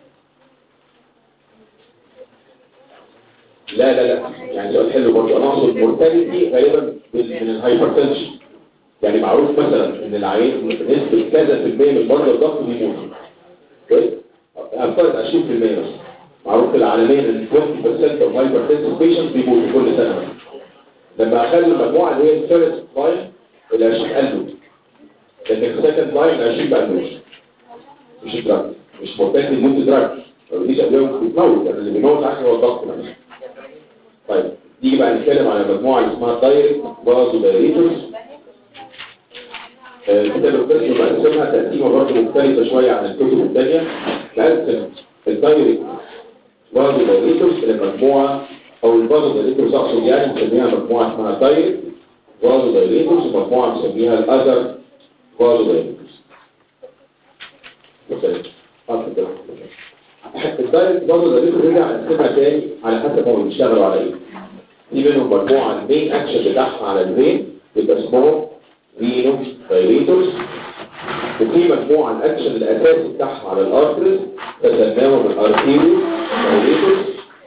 لا لا لا يعني سؤال حلو برضه انا اقصد مورتاليتي غالبا من من الهايبرتنشن يعني معروف مثلا ان العيان نسبه كذا في المية من مرضى الضغط بيموتوا كويس افترض 20% بس معروف العالميا ان 20% of hypertensive patients بيموتوا كل سنه مثلا لما اخذوا المجموعه اللي هي الفيرست لاين ال 20 قلوا لكن السكند لاين ال 20 ما قلوش مش دراج مش مرتكب يموت دراج ما بيجيش ادويه بتموت يعني اللي بيموت عشان هو الضغط نفسه طيب نيجي بقى نتكلم على مجموعه اللي اسمها دايركت بازو دايريتورز الكتاب القسم مقسمها تقسيمه برضه مختلفه شويه عن الكتب الثانيه مقسم الدايركت بازو دايريتورز لمجموعه او البازو دايريتورز اقصد يعني بنسميها مجموعه اسمها دايركت بازو دايريتورز ومجموعه بنسميها الاذر بازو دايريتورز الدايركت بازو دايريتورز رجع نقسمها تاني على حسب هما بيشتغلوا على ايه في منهم مجموعه المين اكشن بتاعها على الفين يبقى اسمهم فينو دايريتورز وفي مجموعة الأكشن الأساسي بتاعها على الأرترز فسماهم الأرتيريو دايريتورز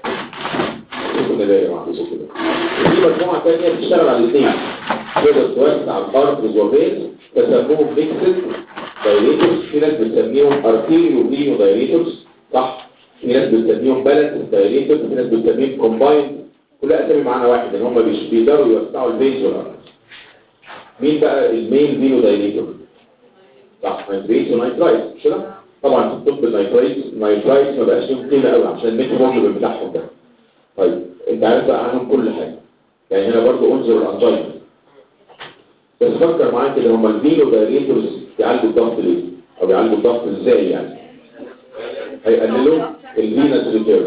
شوفوا كده يا جماعة شوفوا كده وفي مجموعة تانية بتشتغل على الاثنين تقدر توسع الأرترز والفينز فسموهم ميكسد دايريتورز في ناس بتسميهم أرتيريو فينو دايريتورز صح في ناس بتسميهم بالانس دايريتورز في ناس بتسميهم كومبايند كلها أسامي معنى واحد إن هم بيقدروا يوسعوا الفينز والأرترز مين بقى المين فينو دايليتور صح نيتريت ونيترايت مش كده طبعا في الطب النيترايت النيترايت ما بقاش لهم قيمه قوي عشان الميتابوليزم بتاعهم ده طيب انت عارف بقى عنهم كل حاجه يعني هنا برضو انظر الانجينا بس فكر معايا كده هم الفينو دايليتورز بيعالجوا الضغط ليه او بيعالجوا الضغط ازاي يعني هيقللوا الفينس ريتيرن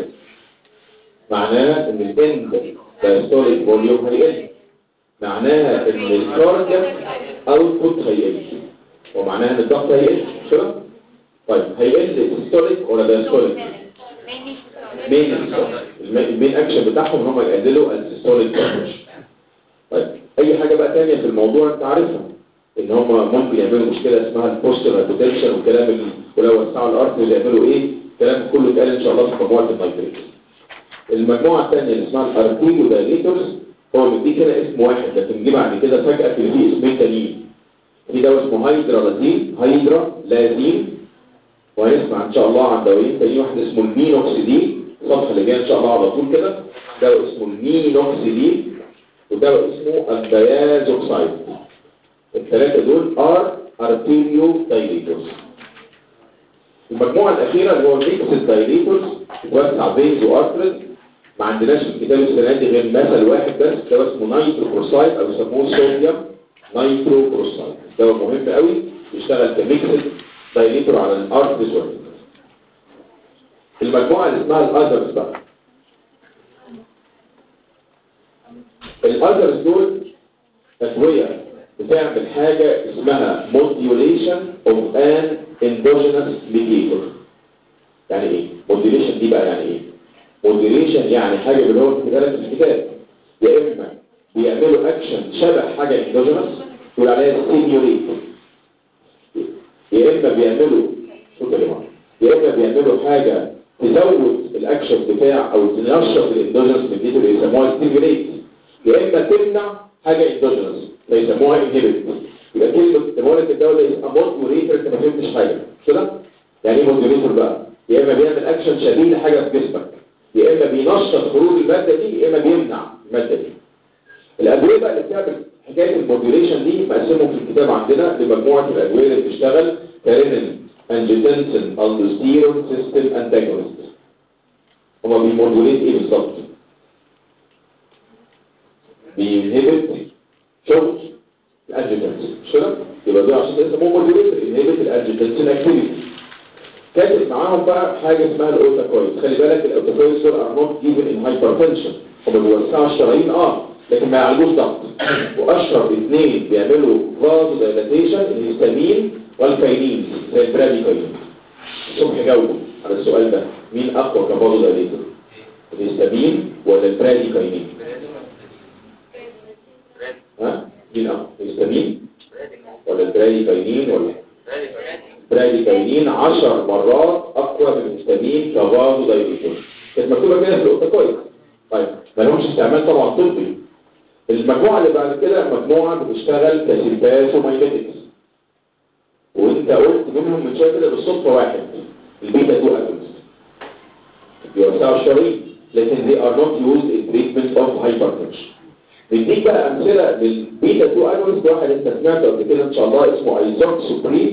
معناها ان الاند دايستوليك فوليوم هيقل معناها ان الكاردياك اوتبوت هيقل ومعناها ان الضغط هيقل مش كده طيب هيقل السيستوليك ولا دايستوليك مين المين اكشن بتاعهم ان هم يقللوا السيستوليك كارج طيب اي حاجه بقى ثانيه في الموضوع انت عارفها ان هم ممكن يعملوا مشكله اسمها البوستر هايبوتنشن والكلام اللي ولو وسعوا الارض يعملوا ايه الكلام كله اتقال ان شاء الله في مجموعه النيتريت المجموعه الثانيه اللي اسمها الارتيريو دايليتورز هو مديك هنا اسم واحد لكن جه بعد كده فجأة في فيه اسمين تانيين في دواء اسمه هيدرا لازين هيدرا لازين وهنسمع ان شاء الله عن دوايين تانيين واحد اسمه المينوكسيدين الصفحة اللي جاية ان شاء الله على طول كده دواء اسمه المينوكسيدين ودواء اسمه الديازوكسايد الثلاثة دول ار ارتيريو دايليتورز المجموعة الأخيرة اللي هو ميكس دايليتورز بتوسع فينز وارترز ما عندناش في الكتاب السنة دي غير مثل واحد بس ده اسمه نايترو كروسايد او يسموه صوديوم نايترو كروسايد ده مهم قوي بيشتغل كميكسد دايليتور على الارت فيزوال المجموعة اللي اسمها الاذرز بقى الاذرز دول ادوية بتعمل حاجة اسمها modulation of an endogenous mediator يعني ايه؟ modulation دي بقى يعني ايه؟ موديليشن يعني حاجة باللغة الكتابة في الكتاب يا إما بيعملوا أكشن شبه حاجة اندوجينس يقول عليها ستيميوليت يا إما بيعملوا شو كلمة يا إما بيعملوا حاجة تزود الأكشن بتاع أو تنشط الاندوجينس من دي اللي يسموها ستيميوليت يا إما تمنع حاجة اندوجينس فيسموها انهبيت يبقى كلمة بقول لك الدولة يبقى موديوليتر أنت ما فهمتش حاجة مش كده؟ يعني ايه موديوليتر بقى؟ يا إما بيعمل أكشن شبيه لحاجة في جسمك يا إما بينشط خروج المادة دي يا إما بيمنع المادة دي الأدوية بقى اللي بتعمل حكاية الموديوليشن دي مقسمهم في الكتاب عندنا لمجموعة الأدوية اللي بتشتغل كارينين انجيتنسن الدوستيرون سيستم انتاجونست هما بيمودوليت ايه بالظبط؟ بينهبت شغل الانجيتنسن مش كده؟ يبقى ده عشان اسمه مودوليت انهبت الانجيتنسن اكتيفيتي كاتب معاهم بقى حاجة اسمها الاوتاكويد خلي بالك الاوتاكويد دول ار نوت جيفن ان هايبرتنشن هم بيوسعوا الشرايين اه لكن ما يعالجوش ضغط واشهر اثنين بيعملوا فازو دايلاتيشن الهستامين والكاينين زي البراديكاين الصبح جاوبوا على السؤال ده مين اقوى كفازو دايلاتور الهستامين ولا البراديكاينين ها مين اقوى الهستامين ولا البراديكاينين ولا براديكاينين 10 مرات اقوى من الهستامين كفازو دايلاتور كانت مكتوبه كده في الاوتاكويد طيب ما لهمش استعمال طبعا طبي المجموعة اللي بعد كده مجموعة بتشتغل كسيمباسومايليتكس وانت قلت منهم من شوية كده بالصدفة واحد البيتا 2 اجونست بيوسعوا الشرايين لكن they are not used in treatment of hypertension نديك بقى امثلة للبيتا 2 اجونست واحد انت سمعته قبل كده ان شاء الله اسمه ايزوك سوبريم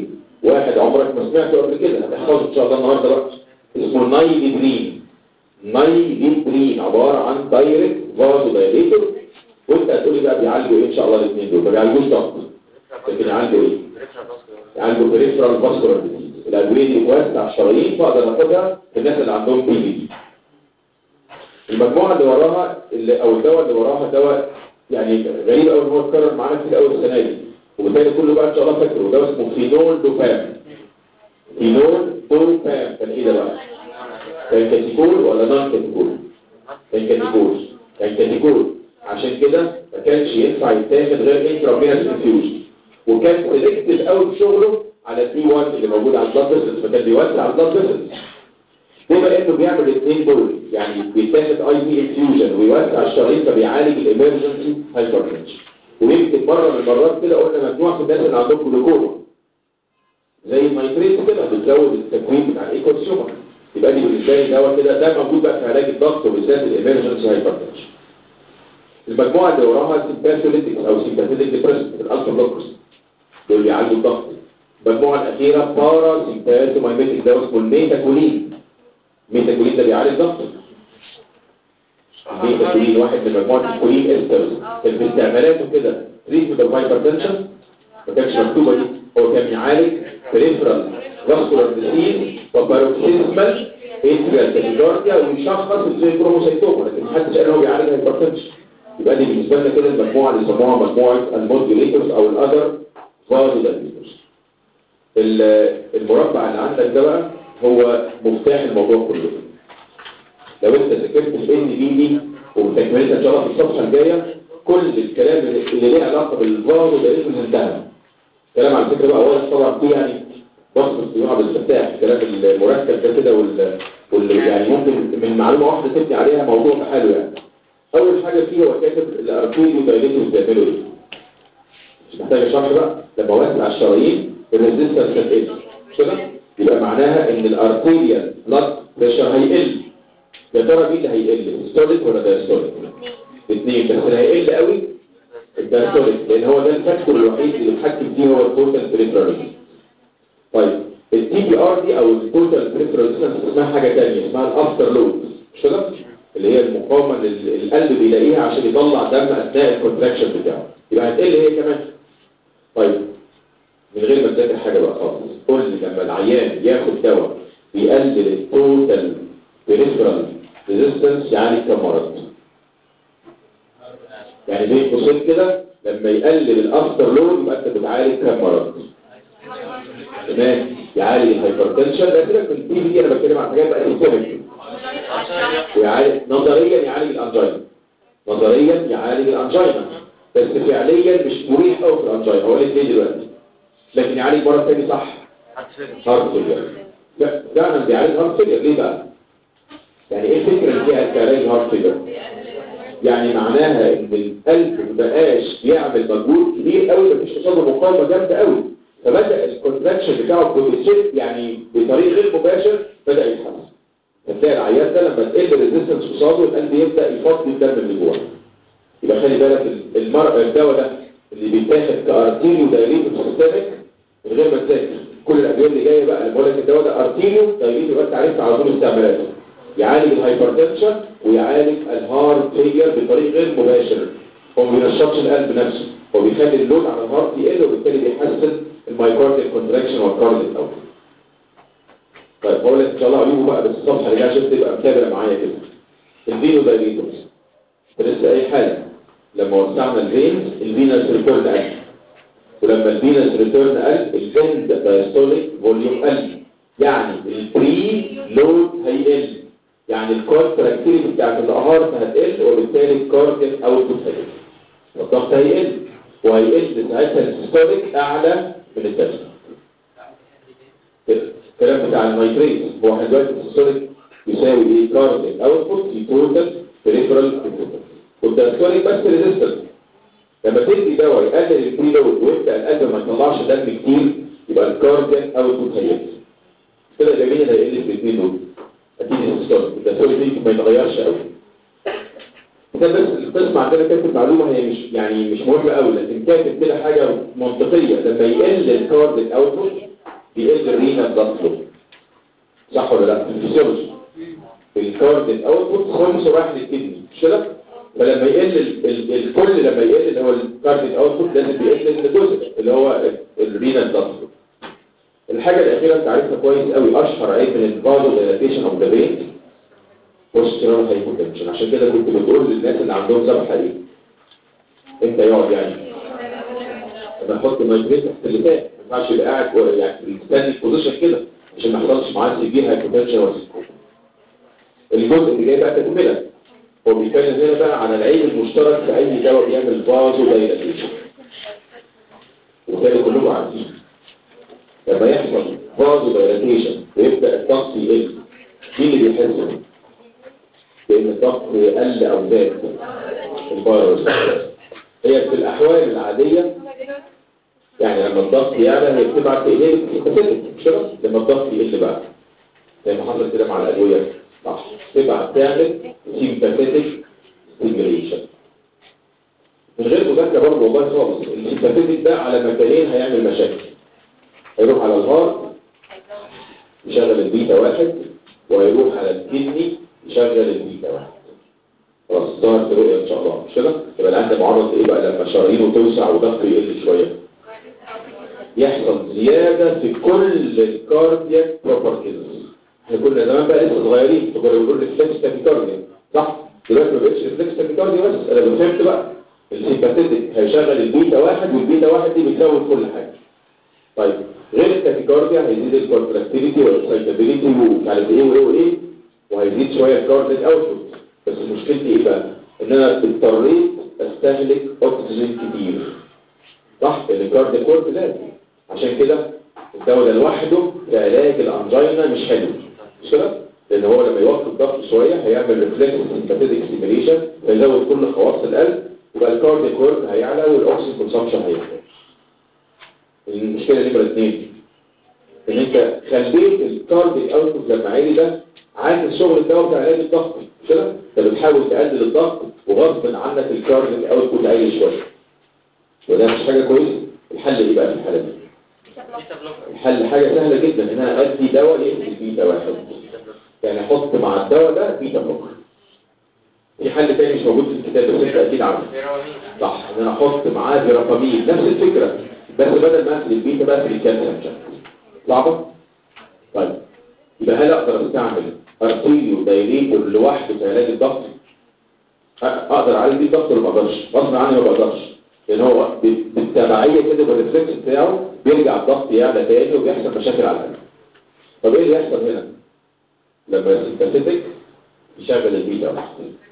واحد عمرك ما سمعته قبل كده هتحفظه ان شاء الله النهارده بقى اسمه نايليبرين نايليبرين عباره عن دايركت فازو دايليتور وانت هتقولي بقى بيعالجوا ايه ان شاء الله الاثنين دول ما بيعالجوش ضغط لكن يعالجوا ايه؟ يعالجوا بريفرال فاسكولار ديزيز الادويه دي بتوسع الشرايين فاقدر اخدها في الناس اللي عندهم بي دي المجموعه اللي وراها اللي او الدواء اللي وراها دواء يعني غريب قوي ان هو اتكرر معانا كتير قوي السنه دي وبالتالي كله بقى ان شاء الله فاكره ده اسمه فينول دوبام فينول دوبام كان ايه ده بقى؟ كان كاتيكول ولا نون كاتيكول؟ كان كاتيكول كان كاتيكول عشان كده ما كانش ينفع يتاخد غير انترافينس انفيوجن وكان سيلكتيف قوي في شغله على البي 1 اللي موجود على البلاد فيسلز فكان بيوسع البلاد فيسلز بما انه بيعمل الاثنين دول يعني بيتاخد اي بي انفيوجن ويوسع الشرايين فبيعالج الامرجنسي هايبرتنشن ويمكن مره من المرات كده قلنا مجموعه في الناس اللي عندهم جلوكوما زي النيتريت كده بتزود التكوين بتاع الايكوسيومر يبقى دي بالنسبه لي دواء كده ده موجود بقى في علاج الضغط وبالذات الامرجنسي هايبرتنشن المجموعه اللي وراها سيمباثوليتكس او سيمباثيتك ديبريسنت الالفا بلوكرز دول بيعالجوا الضغط المجموعه الاخيره بارا سيمباثومايميتك ده اسمه الميتاكولين الميتاكولين ده بيعالج ضغط الميتاكولين واحد من مجموعه الكولين استرز كان في استعمالاته كده تريتمنت اوف هايبرتنشن ما كانتش مكتوبه دي هو كان بيعالج بريفرال فاسكولار ديزيز وباروكسيزمال اتريال تاكيكارديا ويشخص الكروموسيتوما لكن محدش قال هو بيعالج هايبرتنشن يبقى دي بالنسبه لنا كده المجموعه اللي يسموها مجموعه الموديوليتورز او الاذر فازودايليتورز المربع اللي عندك ده بقى هو مفتاح الموضوع كله لو انت ذاكرت في ان بي دي وتكملتها ان شاء الله في الصفحه الجايه كل الكلام اللي اللي ليه علاقه بالفازودايليتورز انتهى كلام على فكره بقى واضح طبعا فيه يعني بصمه يقعد الفتاح الكلام المركب ده كده وال... وال يعني ممكن من معلومه واحده تبني عليها موضوع بحاله يعني اول حاجه فيه هو كاتب الارتيريو دايليتورز بيعملوا ايه مش محتاج شرح بقى لما وسع الشرايين الريزيستنس هتقل مش كده يبقى معناها ان الارتيريال بلاد بريشر هيقل يا ترى مين اللي هيقل ستوليك ولا دايستوليك اثنين بس اللي هيقل قوي الدايستوليك لان هو ده الفاكتور الوحيد اللي بيتحكم فيه هو التوتال بريفرال طيب التي بي ار دي او التوتال بريفرال اسمها حاجه ثانيه اسمها الافتر لود مش كده اللي هي المقاومه اللي القلب بيلاقيها عشان يطلع دم اثناء الكونتراكشن بتاعه يبقى هتقل هي كمان طيب من غير ما تذاكر حاجه بقى خالص قول لي لما العيان ياخد دواء بيقلل التوتال بريفرال ريزيستنس يعني كم مرض يعني بين قوسين كده لما يقلل الافتر لود يبقى انت بتعالج كم مرض تمام يعالج الهايبرتنشن ده كده في البي دي انا بتكلم عن حاجات بقى سيستميك ويعالج نظريا يعالج الانجينا نظريا يعالج الانجينا بس فعليا مش مريح قوي في الانجينا هو ليه دلوقتي لكن يعالج مرض تاني صح هارت فيلير لا فعلا بيعالج هارت فيلير ليه بقى يعني ايه الفكره اللي فيها علاج هارت فيلير يعني معناها ان القلب ما بقاش بيعمل مجهود كبير قوي مفيش قصاده مقاومه جامده قوي فبدا الكونتراكشن بتاعه بروجريسيف يعني بطريق غير مباشر بدا يتحسن فتلاقي العيان ده لما تقل الريزيستنس قصاده القلب يبدا يفضي الدم اللي جوه يبقى خلي بالك المرء الدواء ده اللي بيتاخد كارتيريو دايليتور سيستميك من غير ما تذاكر كل الادويه اللي جايه بقى اللي بقول لك الدواء ده ارتيريو دايليتور بس عرفت على طول استعمالاته يعالج الهايبرتنشن ويعالج الهارت فيلير بطريق غير مباشر هو ما بينشطش القلب نفسه هو بيخلي اللود على الهارت يقل وبالتالي بيحسن المايكارديال كونتراكشن والكارديال اوت طيب هقول لك ان شاء الله عيوبه بقى بس الصفحه اللي جايه عشان تبقى متابع معايا كده الفينو دايليتورز لسه اي حاجه لما وسعنا الفينز الفينس ريتيرن قل ولما الفينس ريتيرن قل الفند دايستوليك فوليوم قل يعني البري لود هيقل يعني الكونتراكتيفيتي بتاعت الهارت هتقل وبالتالي الكارديال اوتبوت هيقل والضغط هيقل وهيقل ساعتها السيستوليك اعلى من التسليم الكلام بتاع النيتريت هو احنا دلوقتي السيستوليك يساوي ايه كارديال اوتبوت في توتال بريفرال انبوت والدايستوليك بس ريزيستنس لما تدي دواء يقلل البري لود ويبدا القلب ما يطلعش دم كتير يبقى الكارديال اوتبوت هيقل كده الجميل اللي هيقل في الاثنين دول اكيد السيستوليك الدايستوليك ما يتغيرش قوي ده بس القسم عندنا كاتب معلومه هي مش يعني مش مهمه قوي لكن كاتب كده حاجه منطقيه لما يقل الكارديال اوتبوت بيقل الرينا بلاد فلو صح ولا لا في الفسيولوجي الكارديك اوتبوت خمسه رايح للكدني مش كده فلما يقل ال ال الكل لما يقل اللي هو الكارديك اوتبوت لازم يقل الجزء اللي هو الرينا بلاد فلو الحاجه الاخيره انت عارفها كويس قوي اشهر عيب من الفازو ديلاتيشن اوف ذا فين بوستيرال هايبوتنشن عشان كده كنت بتقول للناس اللي عندهم سبب حقيقي انت يقعد يعني لما احط مايجريت تحت اللسان ما ينفعش يبقى قاعد و- يعني مستني بوزيشن كده عشان ما يحصلش معاه سيفير هايبوتنشن وسيكوب الجزء اللي جاي بقى تكمله هو بيتكلم هنا بقى عن العيب المشترك في اي دواء بيعمل فازو دايلاتيشن وبالتالي كلكم عارفين لما يحصل فازو دايلاتيشن ويبدا الضغط يقل مين اللي بيحس بان الضغط قل او زاد الفيروس هي في الاحوال العاديه يعني لما الضغط يعلى هي بتبعت ايديك سيمباثيك مش كده لما الضغط يقل بقى زي ما حصل كده مع الادويه صح تبعت تعمل سيمباثيك ستيميوليشن من غير مذاكره برضه والله خالص السيمباثيك ده على مكانين هيعمل مشاكل هيروح على الهارت يشغل البيتا واحد وهيروح على الكدني يشغل البيتا واحد خلاص ظهر في رؤية ان شاء الله مش كده يبقى العند معرض ايه بقى لما شرايينه توسع وضغطه يقل شويه يحصل زيادة في كل الكاردياك بروبرتيز احنا كنا زمان بقى لسه صغيرين كنا بنقول ريفلكس تاكيكارديا صح دلوقتي ما بقتش ريفلكس تاكيكارديا بس انا فهمت بقى السيمباثيك هيشغل البيتا واحد والبيتا واحد دي بتزود كل حاجه طيب غير التاكيكارديا هيزيد الكونتراكتيفيتي والاكسايتابيليتي ومش عارف ايه وايه وايه وهيزيد شويه الكارديك اوتبوت بس مشكلتي ايه بقى ان انا اضطريت استهلك اكسجين كتير صح لان الكارديك كورت زاد عشان كده الدواء ده لوحده كعلاج الانجينا مش حلو مش كده لان هو لما يوقف الضغط شويه هيعمل ريفلكس سيمباثيك ستيميليشن فيزود كل خواص القلب يبقى الكارديك كورت هيعلى والاكسجين كونسامشن هيعلى المشكله نمره اثنين ان انت خليت الكارديك اوتبوت لما عالي ده عايز شغل الدواء بتاع علاج الضغط مش كده انت بتحاول تقلل الضغط وغصب عنك الكارديك اوتبوت عالي شويه وده مش حاجه كويسه الحل ايه بقى في الحاله دي الحل حاجه سهله جدا ان انا ادي دواء يقتل بيتا واحد يعني احط مع الدواء ده بيتا بلوكر في حل تاني مش موجود في الكتاب بس انت اكيد عارفه صح ان انا احط معاه فيرابامين نفس الفكره بس بدل ما اقتل البيتا بقى في الكالسيوم صعبه طيب يبقى هل اقدر استعمل ارتيريو دايليتور لوحده في علاج الضغط اقدر اعالج بيه الضغط ولا ما اقدرش غصب عني ما بقدرش لان هو ب- بالتبعيه كده بالريفلكس بتاعه بيرجع الضغط يعلى تاني وبيحصل مشاكل على القلب طب ايه اللي يحصل هنا لما السيمباثيك يشغل البيتا واحد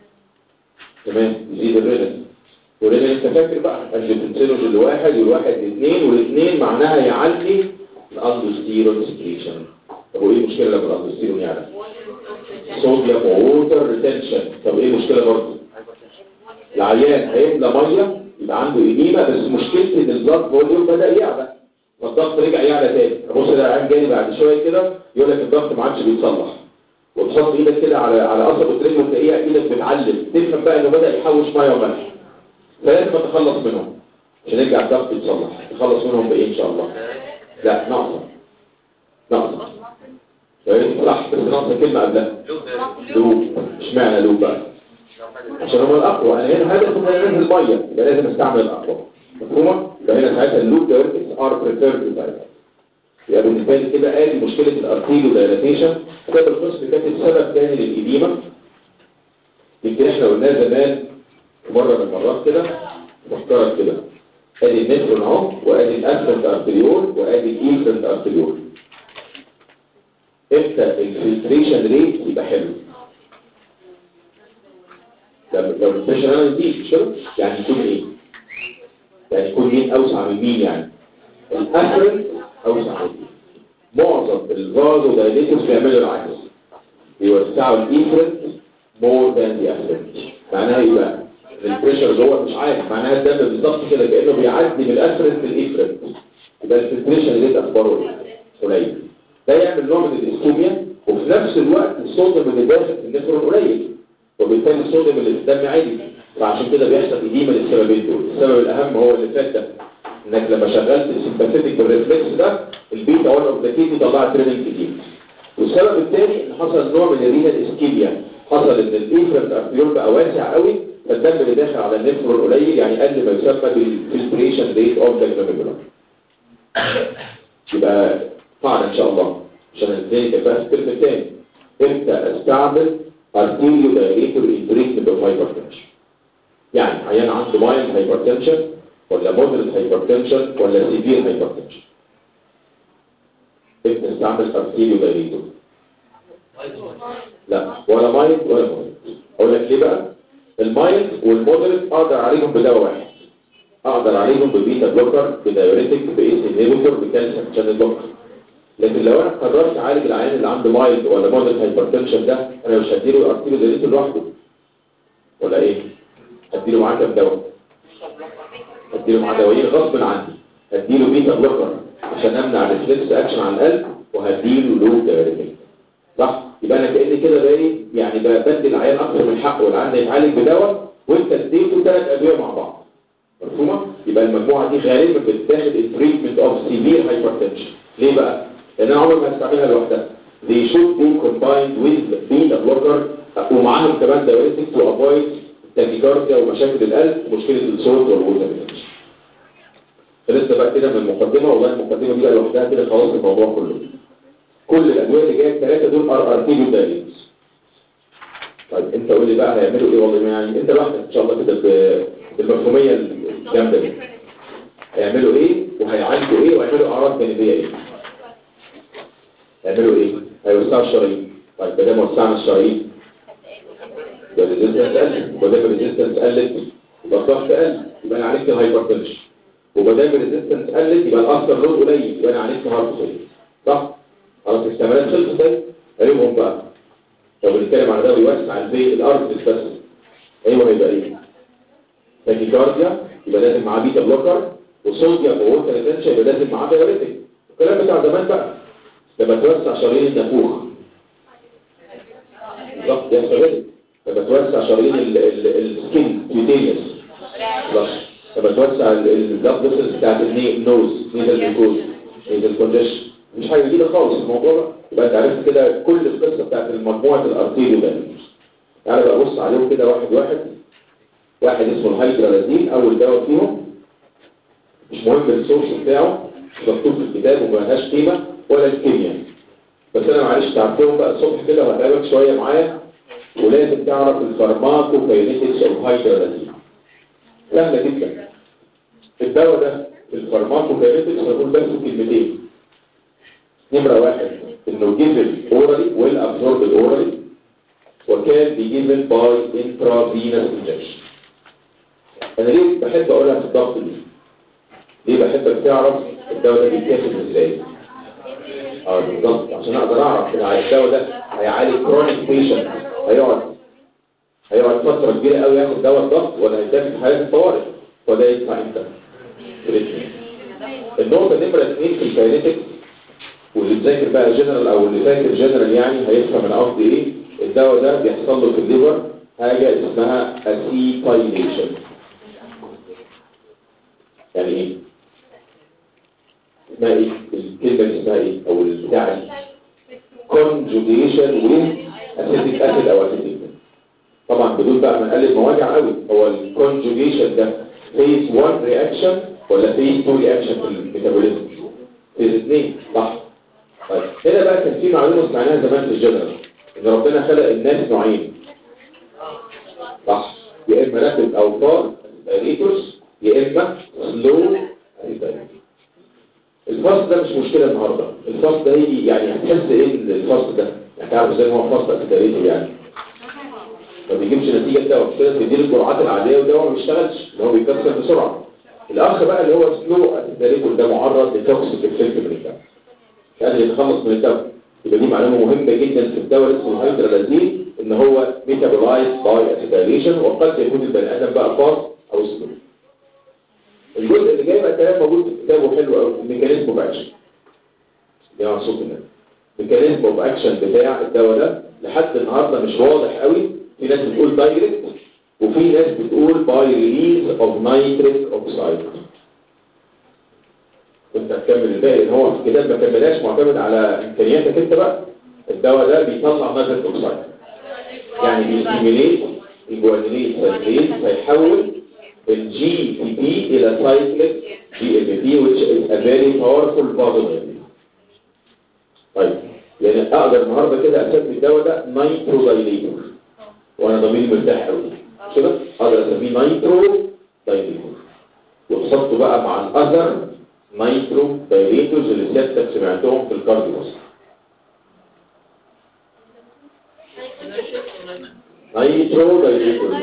تمام يزيد الرينين والرينين انت فاكر بقى الجلوتينوج الواحد والواحد الاثنين والاثنين معناها يعلي الاندوستيرون سكريشن طب وايه المشكله لما الاندوستيرون يعلى صوديوم ووتر ريتنشن طب ايه المشكله برضه العيان هيملى ميه يبقى عنده إديمة بس مشكلتي ان البلاد فوليوم بدأ يعلى فالضغط رجع يعلى تاني ابص ده العيان جاي بعد شويه كده يقول لك الضغط ما عادش بيتصلح وتحط ايدك كده على على قصبة رجله وتلاقيها ايدك بتعلم تفهم بقى انه بدأ يحوش ميه وملح فلازم اتخلص منهم عشان يرجع الضغط يتصلح تخلص منهم بايه ان شاء الله لا ناقصه ناقصه فاهم صح بس ناقصه كلمه قبلها لوب اشمعنى لوب بقى عشان هو الأقوى أنا هنا هدف إن أنا أنزل مية يبقى لازم أستعمل الأقوى مفهومة؟ يبقى هنا ساعتها اللوب دايركتس ار بريفيرد ساعتها يبقى بالنسبة لي كده آدي مشكلة الأرتيلو دايلاتيشن كتاب القسم كاتب سبب تاني للإديمة يمكن إحنا قلناه زمان في مرة من المرات كده مختارك كده آدي النفرون أهو وآدي الأسفلت أرتريول وآدي الإيفرنت أرتريول امتى الفلتريشن ريت يبقى حلو لما لو البريشر انا يزيد مش كده يعني يكون ايه يعني يكون مين اوسع من مين يعني الافرنت اوسع من مين معظم الفازو دايليتس بيعملوا العكس بيوسعوا الايفرنت مور ذان ذا افرنت معناها ايه بقى البريشر جوه مش عارف معناها الدم بالظبط كده كانه بيعدي من الافرنت للايفرنت يبقى الفلتريشن ريت اخباره ايه قليل ده يعمل نوع من الاسكوميا وفي نفس الوقت الصوديوم اللي داخل في النفرون قليل وبالتالي الصوديوم اللي في الدم عالي فعشان كده بيحصل إديمة للسببين دول السبب الأهم هو اللي فات ده انك لما شغلت السيمباثيتك والريفلكس ده البيتا 1 اوف ذا كيدني طلعت رينين كتير والسبب الثاني ان حصل نوع من الرينال اسكيميا حصل ان الايفرنت ارتيول بقى واسع قوي فالدم اللي داخل على النفرون قليل يعني قل ما يسمى بالفلتريشن ريت اوف ذا جلوميرولار يبقى قاعده ان شاء الله عشان الثاني تبقى في الترم الثاني امتى استعمل ارتيريو دايريتور ان تريتمنت اوف هايبرتنشن يعني عيان عنده مايلد هايبرتنشن ولا مودريت هايبرتنشن ولا سيفير هايبرتنشن امتى استعمل ارتيريو دايريتور لا ولا مايلد ولا مودريت اقول لك ليه بقى المايلد والمودريت اقدر عليهم بدواء واحد اقدر عليهم ببيتا بلوكر بدايوريتك بايس انهيبيتور بكالسيوم شانل بلوكر لكن لو انا قررت اعالج العيان اللي عنده مايلد ولا مودريت هايبرتنشن ده انا مش هديله ارتيريو دايريتور لوحده ولا ايه هديله معاه كام دواء هديله معاه دوايين غصب عني هديله بيتا بلوكر عشان امنع الريفلكس اكشن على القلب وهديله لو دايوريتك صح يبقى انا كاني كده بالي يعني بدي العيان اكتر من حقه والعيان يتعالج بدواء وانت اديته ثلاث ادويه مع بعض مفهومه يبقى المجموعه دي غالبا بتتاخد التريتمنت اوف سيفير هايبرتنشن ليه بقى لان انا عمري ما هستعملها لوحدها they should be combined with beta blocker ومعاهم كمان diuretics to avoid تاكيكارديا ومشاكل القلب ومشكله الصوت والوزن فلسه بقى كده من المقدمه والله المقدمه دي بقى لوحدها كده خلاص الموضوع كله كل الادويه اللي جايه الثلاثه دول ار ار تي دايريتس طيب انت قول لي بقى هيعملوا ايه والله ما يعني انت لوحدك ان شاء الله كده ب- بالمفهوميه الجامده دي هيعملوا ايه وهيعالجوا ايه وهيعملوا اعراض جانبيه ايه هيعملوا ايه هيوسعوا الشرايين طيب ما دام وسعنا الشرايين يبقى الريزيستنس قلت وما دام الريزيستنس قلت يبقى الضغط قل يبقى انا عالجت الهايبرتنشن وما دام الريزيستنس قلت يبقى الاثر لود قليل يبقى انا عالجت هارت فيلير صح خلاص الاستعمالات خلصت طيب قريبهم بقى لو بنتكلم على ده ويوسع البيت الارض بس ايوه هيبقى ايه تاكيكارديا يبقى لازم معاه بيتا بلوكر وصوديوم ووتر ريتنشن يبقى لازم معاه دايوريتك الكلام بتاع زمان بقى لما توسع شرايين النافوخ بالظبط يحصل كده لما توسع شرايين ال- ال- السكين كيوتينيوس خلاص لما توسع البلاد فيسلز بتاعت الني- النوز نيزل جلوكوز نيزل كونجيشن مش حاجه جديده خالص الموضوع ده يبقى انت عرفت كده كل القصه بتاعت مجموعه الارتيريو ده تعالى بقى بص عليهم كده واحد واحد واحد اسمه الهيدرالازين اول دواء فيهم مش مهم السورس بتاعه مش مكتوب في الكتاب وما لهاش قيمه ولا الكيمياء بس انا معلش تعرفهم بقى الصبح كده وهتعبك شويه معايا ولازم تعرف الفارماكو كاينيتكس اوف هايدرالازين سهله جدا الدواء ده الفارماكو كاينيتكس هنقول بس كلمتين نمره واحد انه جيفن اورالي ويل ابزوربد اورالي وكان بيجيفن باي انترافينوس انجكشن انا ليه بحب اقولها في الضغط دي ليه بحبك تعرف الدواء ده بيتاخد ازاي اه بالظبط عشان اقدر اعرف ان الدواء ده هيعالج كرونيك بيشنت هيقعد هيقعد فتره كبيره قوي ياخد دواء الضغط ولا هيتاخد في حالات الطوارئ وده يدفع امتى في الاثنين النقطه نمره اثنين في الكاينيتكس واللي مذاكر بقى جنرال او اللي فاكر جنرال يعني هيفهم انا قصدي ايه الدواء ده بيحصل له في الليفر حاجه اسمها اسيتايليشن يعني ايه اسمها ايه الكلمه دي اسمها ايه او البتاع دي conjugation with acetic acid او acetic طبعا بدون بقى ما نقلب مواجع قوي هو الكونجوجيشن ده فيز 1 رياكشن ولا فيز 2 رياكشن في الميتابوليزم فيز 2 صح طيب هنا بقى كان في معلومه سمعناها زمان في الجنرال ان ربنا خلق الناس نوعين صح يا اما رابد او فار دايليتورز يا اما سلو الفصل ده مش مشكله النهارده الفصل ده يجي يعني هتحس ايه الفصل ده يعني تعرف ازاي هو فصل اسيتاليتور يعني ما بيجيبش نتيجه الدواء مش كده تديله الجرعات العاديه والدواء ما بيشتغلش اللي هو بيكسر بسرعه الاخ بقى اللي هو سلو اسيتاليتور ده معرض لتوكسيك افكت من الدواء مش قادر يتخلص من الدواء يبقى دي معلومه مهمه جدا في الدواء اللي اسمه هيدرالازين ان هو ميتابولايز باي اسيتاليشن وقد يكون البني ادم بقى فاض او سلو الجزء اللي جاي بقى كلام موجود في الكتاب وحلو قوي الميكانيزم اوف اكشن ده صوت الناس الميكانيزم اوف اكشن بتاع الدواء ده لحد النهارده مش واضح قوي في ناس بتقول دايركت وفي ناس بتقول باي ريليز اوف نايتريك اوكسايد وانت هتكمل الباقي لان هو في الكتاب ما كملهاش معتمد على امكانياتك انت بقى الدواء ده بيطلع نيتريك اوكسيد يعني بيستيميليت الجوانيليت سايكليز فيحول الجي تي بي الى سايكليك جي ام بي which is a very powerful vasodilator طيب يعني اقدر النهارده كده اسمي الدواء ده نايترو دايليتور وانا ضميري مرتاح قوي مش كده اقدر اسميه نايترو دايليتور وحطه بقى مع الاذر نايترو دايليتورز اللي سيادتك سمعتهم في الكارديو نايترو دايليتورز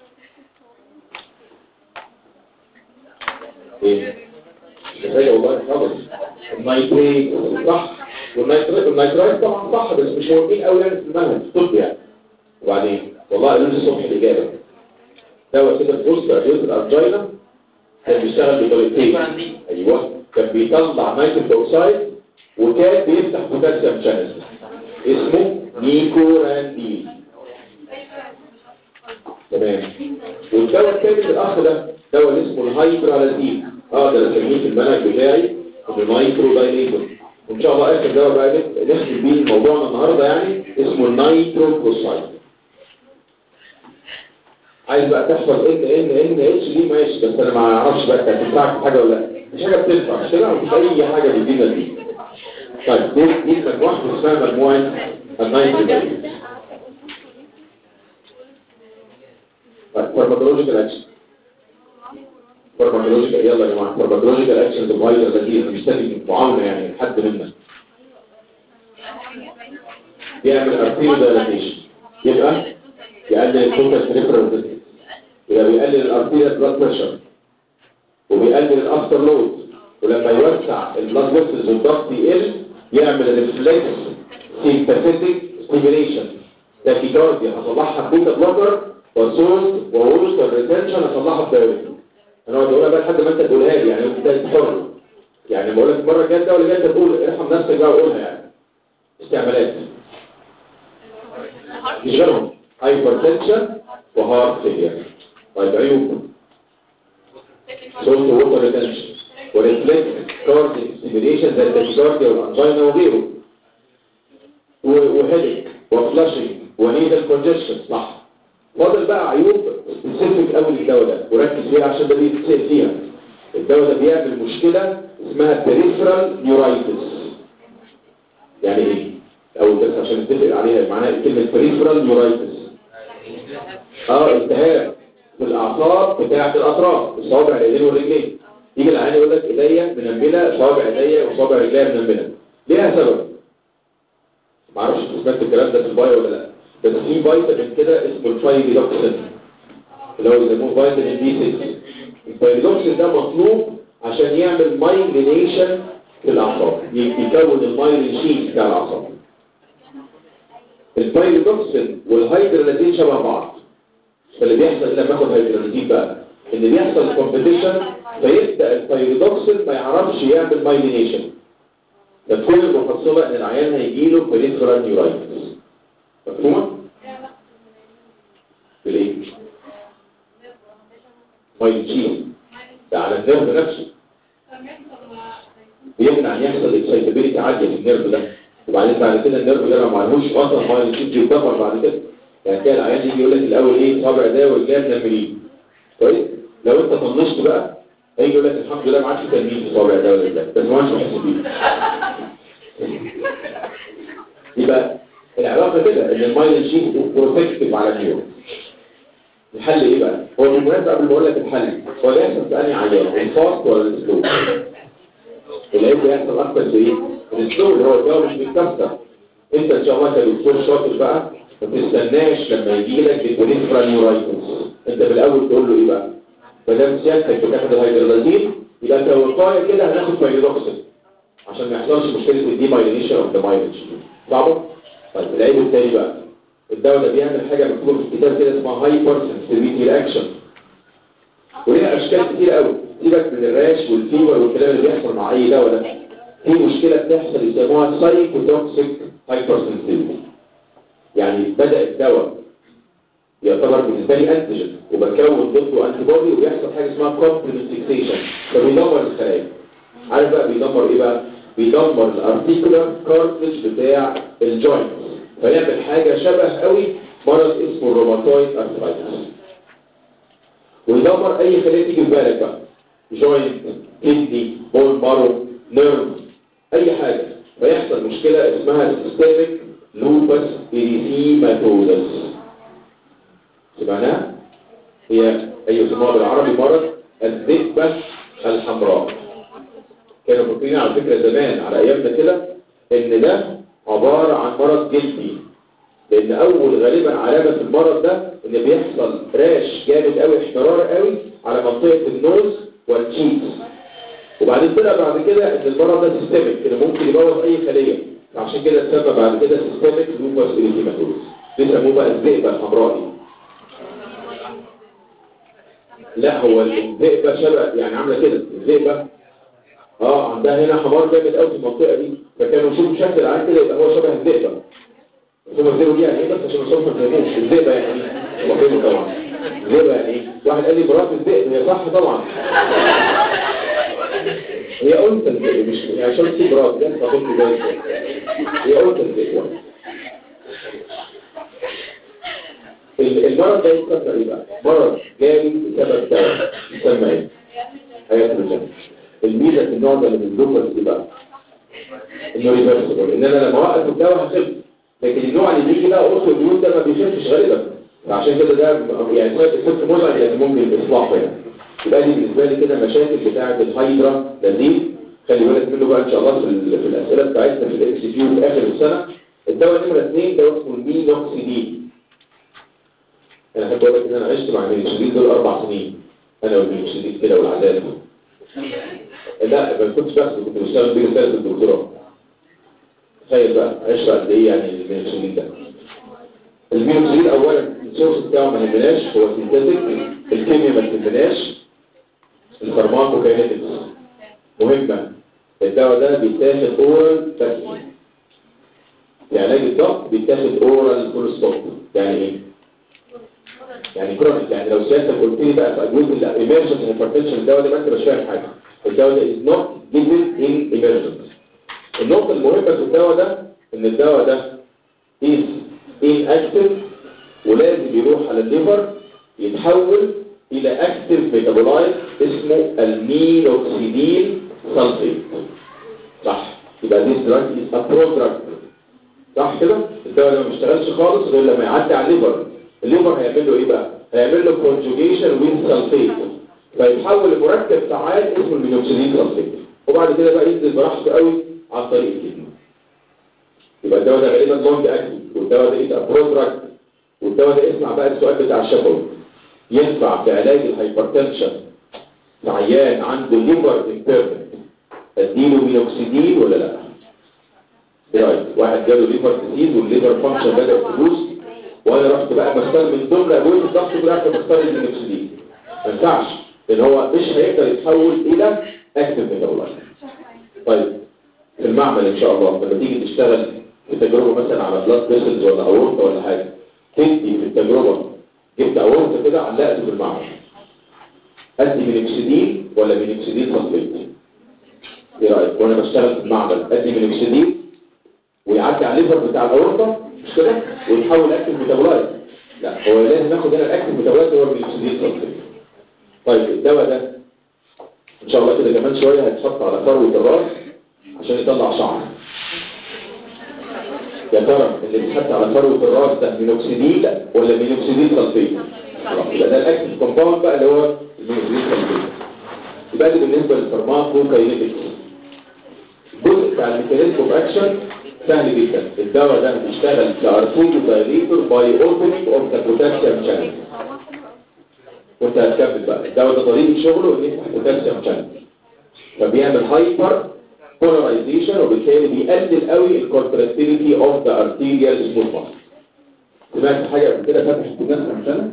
ايه كفايه والله خالص النايتريت صح والنايتريت والنايترايت طبعا صح بس مش مهمين قوي يعني في المنهج الطب يعني وبعدين والله قالوا لي الصبح الاجابه دواء كده في وسط ادويه الارجينا كان بيشتغل بطريقتين ايوه كان بيطلع نيتروك اوكسايد وكان بيفتح بوتاسيوم شانل اسمه نيكوراندين تمام والدواء الثاني الاخ ده دواء اللي اسمه الهايدرالازين اقدر اسميه في المنهج بتاعي النايترو دايليتور وان شاء الله اخر دواء بقى نختم بيه موضوعنا النهارده يعني اسمه النايتروكوسايد عايز بقى تحفظ ان ان ان اتش دي ماشي بس انا ما اعرفش بقى انت هتنفعك في حاجه ولا لا مش حاجه بتنفع مش كده مش اي حاجه بتدينا دي طيب دي دي مجموعه اسمها مجموعه النايتروكوسايد طيب فارماكولوجيكال اكشن فارماكولوجيكال يلا يا جماعه فارماكولوجيكال اكشن ديفايدر ده دي مستني معاونه يعني حد منا بيعمل ارتيريو دايلاتيشن يبقى يقلل الفوكس بريفرال يبقى بيقلل الارتيريال بلاد بريشر وبيقلل الافتر لود ولما يوسع البلاد فيسلز والضغط يقل يعمل ريفلكس سيمباثيتك ستيميليشن تاكيكارديا هصلحها بيتا بلوكر وصوت وورس والريتنشن هصلحها بدايوريتك انا اقعد اقولها بقى لحد ما انت تقولها لي يعني انت حر يعني بقول لك المره الجايه ده ولا جايه تقول ارحم نفسك بقى وقولها يعني استعمالات مش غيرهم هايبرتنشن وهارت فيلير طيب عيوب صوت ووتر ريتنشن وريفلكس كارديك ستيميليشن زي التاكيكارديا والانجينا وغيره وهيدك وفلاشنج ونيدل كونجكشن صح فاضل بقى عيوب سبيسيفيك قوي للدواء ده وركز فيها عشان ده بيتسال فيها الدواء ده بيعمل مشكله اسمها بريفرال نيورايتس يعني ايه او بس عشان نتفق عليها معناها كلمه بريفرال نيورايتس اه التهاب في الاعصاب بتاعه الاطراف الصوابع الايدين والرجلين يجي العيان يقول لك ايديا منمله صوابع ايديا وصوابع رجليا منمله ليها سبب ما اعرفش سمعت الكلام ده في البايو ولا لا بس في فيتامين كده اسمه الفايلوكسين اللي هو بيسموه فيتامين بي 6 الفايلوكسين ده مطلوب عشان يعمل مايلينيشن في الاعصاب يكون المايلين شيت بتاع الاعصاب الفايلوكسين والهيدرالازين شبه بعض فاللي بيحصل لما اخد هيدرالازين بقى ان بيحصل كومبيتيشن فيبدا الفايلوكسين ما يعرفش يعمل مايلينيشن فتكون المحصله ان العيان هيجيله بريفرال نيورايتس مفهومة؟ بالايه؟ مايلين ده على النيرف نفسه بيمنع ان يحصل اكسايتابيلتي عاليه في النيرف ده وبعدين بعد كده النيرف ده لو ما عندوش غطا مايلين شيت بيتدمر بعد كده يعني كده العيان يجي يقول لك الاول ايه صابع ده ورجليه منملين كويس لو انت طنشت بقى هيجي يقول لك الحمد لله ما عادش تنميل في صابع ده ولا بس ما عادش محس بيه يبقى العلاقة كده ان المايلين شيت بروتكتيف على النيورون الحل ايه بقى هو بالمناسبة قبل ما اقول لك الحل هو ده يحصل في انهي عيان الفاست ولا السلو العيب ده يحصل اكتر في ايه السلو اللي هو الجو مش بيتكسر انت ان شاء الله كدكتور شاطر بقى ما تستناش لما يجي لك البريفرال نيورايتس انت بالاول تقول له ايه بقى ما دام سيادتك بتاخد الهيدرالازين يبقى انت وقايه كده هناخد فايلوكسين عشان ما يحصلش مشكله الدي مايلينيشن اوف ذا مايلين صعبه طيب العيب الثاني بقى الدواء ده بيعمل حاجه مكتوبه في الكتاب كده اسمها هايبر سنسيتيفيتي رياكشن وليها اشكال كتير قوي سيبك من الراش والفيبر والكلام اللي بيحصل مع اي دواء ده في مشكله بتحصل يسموها سايكوتوكسيك هايبر سنسيتيفيتي يعني بدا الدواء يعتبر بالنسبه لي انتيجين وبكون ضده انتي بودي وبيحصل حاجه اسمها كومبلمنت فيكسيشن فبيدمر الخلايا عارف بقى بيدمر ايه بقى بيدمر الارتيكولار كارتلج بتاع الجوينت فيعمل حاجه شبه قوي مرض اسمه الروماتويد ارثرايتس ويدمر اي خليه تيجي في بالك بقى جوينت كدني بون مارو نيرف اي حاجه فيحصل مشكله اسمها سيستميك لوبس اريثيماتوزس سمعناها هي اي يسموها بالعربي مرض الذئبه الحمراء كانوا فاكرين على فكره زمان على ايامنا كده ان ده عباره عن مرض جلدي لان اول غالبا علامه في المرض ده ان بيحصل راش جامد قوي احمرار قوي على منطقه النوز والتشيكس وبعدين طلع بعد كده ان المرض ده سيستميك ان ممكن يبوظ اي خليه فعشان كده اتسمى بعد كده سيستميك لوبس اريثيماتوز بيسموه بقى الذئبه الحمراء دي لا هو الذئبه شبه يعني عامله كده الذئبه اه عندها هنا حمار جامد قوي في المنطقه دي فكانوا يشوفوا شكل العين كده يبقى هو شبه الذئبه ثم الذئبه دي يعني ايه بس عشان الصوت ما فهموش الذئبه يعني ايه هو فهموا طبعا الذئبه يعني ايه واحد قال لي مرات الذئب هي صح طبعا هي انثى الذئب مش يعني عشان في مرات ده فاضل لي هي انثى الذئب المرض ده يسمى ايه بقى مرض جالي بسبب دواء يسمى ايه حياه الجنة الميزه في النوع ده من اللوبس ايه بقى انه ريفرسبل ان انا لما اوقف الدواء هخف لكن النوع اللي بيجي بقى اوتو اميون ده ما بيخفش غالبا فعشان كده ده يعني سايد افكت مزعج لكن ممكن اصلاحه يعني يبقى دي بالنسبه لي كده مشاكل بتاعه الهايدرا لذيذ خلي بالك منه بقى ان شاء الله في, ال- في الاسئله بتاعتنا في الاكس كيو في اخر السنه الدواء نمره اثنين دواء اسمه المينوكسيدين انا احب اقول لك ان انا عشت مع المينوكسيدين دول اربع سنين انا والمينوكسيدين كده والعذاب لا ما كنتش باخده كنت بشتغل بيه رساله الدكتوراه تخيل بقى عشت قد ايه يعني المينوكسيدين ده المينوكسيدين اولا السورس بتاعه ما يهمناش هو سينثيتك الكيمياء ما تهمناش الفارماكوكاينيتكس مهمه الدواء ده بيتاخد اورال بس لعلاج الضغط بيتاخد اورال فول ستوب يعني ايه يعني كرونيك يعني لو سيادتك قلت لي بقى في ادويه الامرجنس هايبرتنشن الدواء ده ما انت مش فاهم حاجه الدواء ده از نوت جيفن ان ايمرجنس النقطه المهمه في الدواء ده ان الدواء ده از ان اكتف ولازم يروح على الليفر يتحول الى اكتف ميتابولايت اسمه المينوكسيدين سلفيت صح يبقى دي دراج از ابرودراج صح كده الدواء ده ما بيشتغلش خالص غير لما يعدي على الليفر الليفر هيعمل له ايه بقى هيعمل له كونجوجيشن ويز سلفيت فيتحول لمركب فعال اسمه المينوكسيدين سلفيت وبعد كده بقى ينزل براحته قوي عن طريق الكدني يبقى الدواء ده غالبا لونج اكتف والدواء ده ايه برودراج والدواء ده اسمع بقى السؤال بتاع الشفوي ينفع في علاج الهايبرتنشن في عيان عنده ليفر امبيرمنت اديله مينوكسيدين ولا لا؟ ايه رايك؟ واحد جاله ليفر ديزيز والليفر فانكشن بدا تبوظ وانا رحت بقى بختار من ضمن ادويه الضغط كلها رحت بختار المينوكسيدين ما ينفعش لان هو مش هيقدر يتحول الى اكتف ميتابولايت طيب في المعمل ان شاء الله لما تيجي تشتغل في تجربه مثلا على بلاد فيسلز ولا اورطه ولا حاجه تدي في التجربه جبت اورطه كده علقته في المعمل ادي مينوكسيدين ولا مينوكسيدين سلفيت ايه رايك وانا بشتغل في المعمل ادي مينوكسيدين ويعدي على الليفر بتاع الاورطه مش كده ويتحول اكتف ميتابولايت لا هو لازم ناخد هنا الاكتف ميتابولايت هو المينوكسيدين سلفيت طيب الدواء ده ان شاء الله كده كمان شويه هيتحط على فروه الراس عشان يطلع شعر يا ترى اللي بيتحط على فروه الراس ده مينوكسيدين ولا مينوكسيدين سلفيت خلاص يبقى ده الاكتف كومباوند بقى اللي هو المينوكسيدين سلفيت يبقى دي بالنسبه للفارماكوكاينيتكس الجزء بتاع الميكانيزم اوف اكشن سهل جدا الدواء ده بيشتغل كارتوجو دايليتور باي اوبننج اوف ذا بوتاسيوم شانل وانت هتكمل بقى الدواء ده طريقه شغله ان يفتح بوتاسيوم شانل فبيعمل هايبر بولاريزيشن وبالتالي بيقلل قوي الكونتراكتيليتي اوف ذا ارتيريال سموث ماسل سمعت حاجه قبل كده فتح البوتاسيوم شانل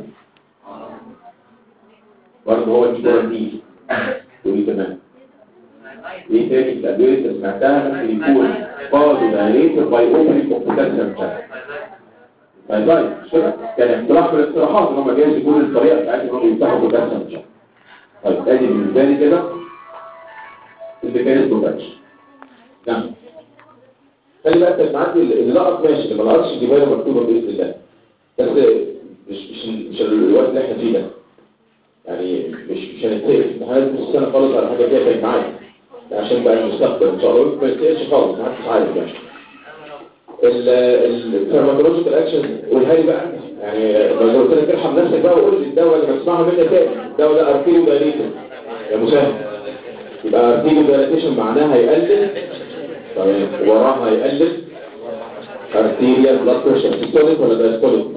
برضه هو الكورتين ودي كمان ايه تاني الادويه اللي سمعتها ممكن يكون فاضي دايريتور باي اوبننج اوف بوتاسيوم شانل طيب طيب مش كده كان اقتراح من الاقتراحات ان هم جايز يكون الطريقه بتاعتهم انهم يفتحوا بوتاسيوم شانل طيب ادي بالنسبه لي كده الميكانيزم بروتكشن نعم خلي بالك انت معدي اللي لقط ماشي اللي ما لقطش يجيبها له مكتوبه باذن الله بس مش مش مش الوقت اللي احنا فيه ده يعني مش مش هنتسال في امتحانات نص السنه خالص على حاجه كده معاك عشان بقى المستقبل ان شاء الله ما يتسالش خالص ما حدش عارف يعني الفارماكولوجيكال اكشن قولها لي بقى يعني لو قلت لك ارحم نفسك بقى وقول لي الدواء اللي بسمعها منك تاني الدواء ده ارتيريو دايليتر يا مساهم يبقى ارتيريو دايليتيشن معناها هيقلل طيب وراها هيقلل ارتيريال بلاد بريشر سيستوليك ولا دايستوليك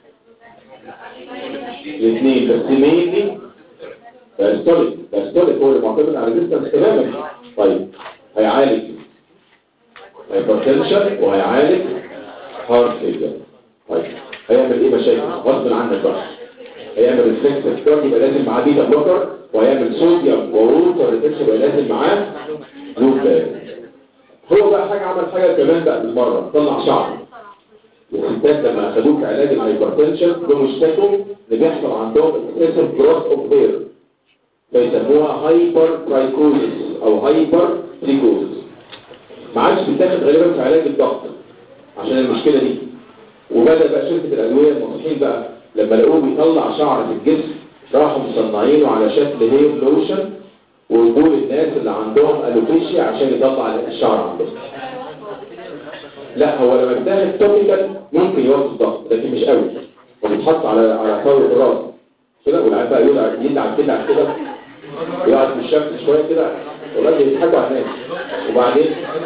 الاثنين بس مينلي دايستوليك دايستوليك هو اللي معتمد على الريزستنس تماما طيب هيعالج هايبرتنشن وهيعالج هارت فيلير طيب هيعمل ايه مشاكل غصب عنك بقى هيعمل ريفلكس كارد يبقى لازم معاه بيتا بلوكر وهيعمل صوديوم وووتر ريفلكس يبقى لازم معاه لوب هو بقى حاجه عمل حاجه كمان بقى بالمره طلع شعر الستات لما اخدوه في علاج الهايبرتنشن جم اشتكوا ان بيحصل عندهم اكسسيف جروث اوف هير فيسموها هايبر ترايكوزيس او هايبر تريكوزيس ما عادش بيتاخد غالبا في علاج الضغط عشان المشكله دي وبدا بقى شركه الادويه المصحين بقى لما لقوه بيطلع شعر في الجسم راحوا مصنعينه على شكل هير لوشن وقبول الناس اللي عندهم الوبيشيا عشان يطلع الشعر عندهم لا هو لما بتاخد توبيكال ممكن يوقف الضغط لكن مش قوي وبيتحط على على فور الراس كده والعيال بقى يقعد يدعك كده كده يقعد في الشمس شويه كده والناس يضحكوا على الناس وبعدين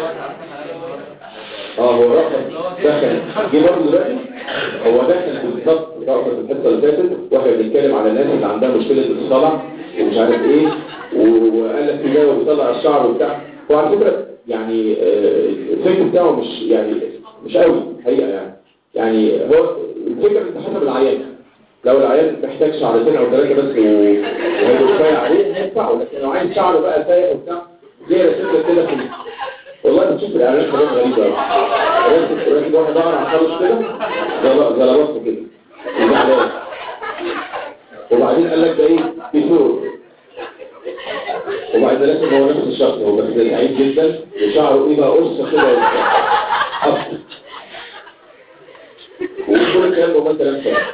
اه هو رقم دخل جه برضه دلوقتي هو دخل بالظبط رقم الحصه اللي فاتت واحنا بنتكلم على الناس اللي عندها مشكله الصلع ومش عارف ايه وقال لك كده وبيطلع الشعر وبتاع وعلى فكره يعني آه، الفكر بتاعه مش يعني مش قوي حقيقه يعني يعني هو الفكره انت حسب العيان لو العيان محتاج شعرتين او ثلاثه بس و- وهيبقى كفايه عليه هيدفعه لكن لو عايز شعر بقى سايق وبتاع ليه رسمه كده في والله بتشوف الاعلانات حاجات غريبه قوي راسم راسم واحد ظهر على خالص كده زل- زلبطه كده وزعلان وبعدين قال لك ده ايه بيفور وبعد ذلك هو نفس الشخص هو بس سعيد جدا وشعره ايه بقى قصه كده وبتاع. أبيض. وكل الكلام ده والله كلام سهل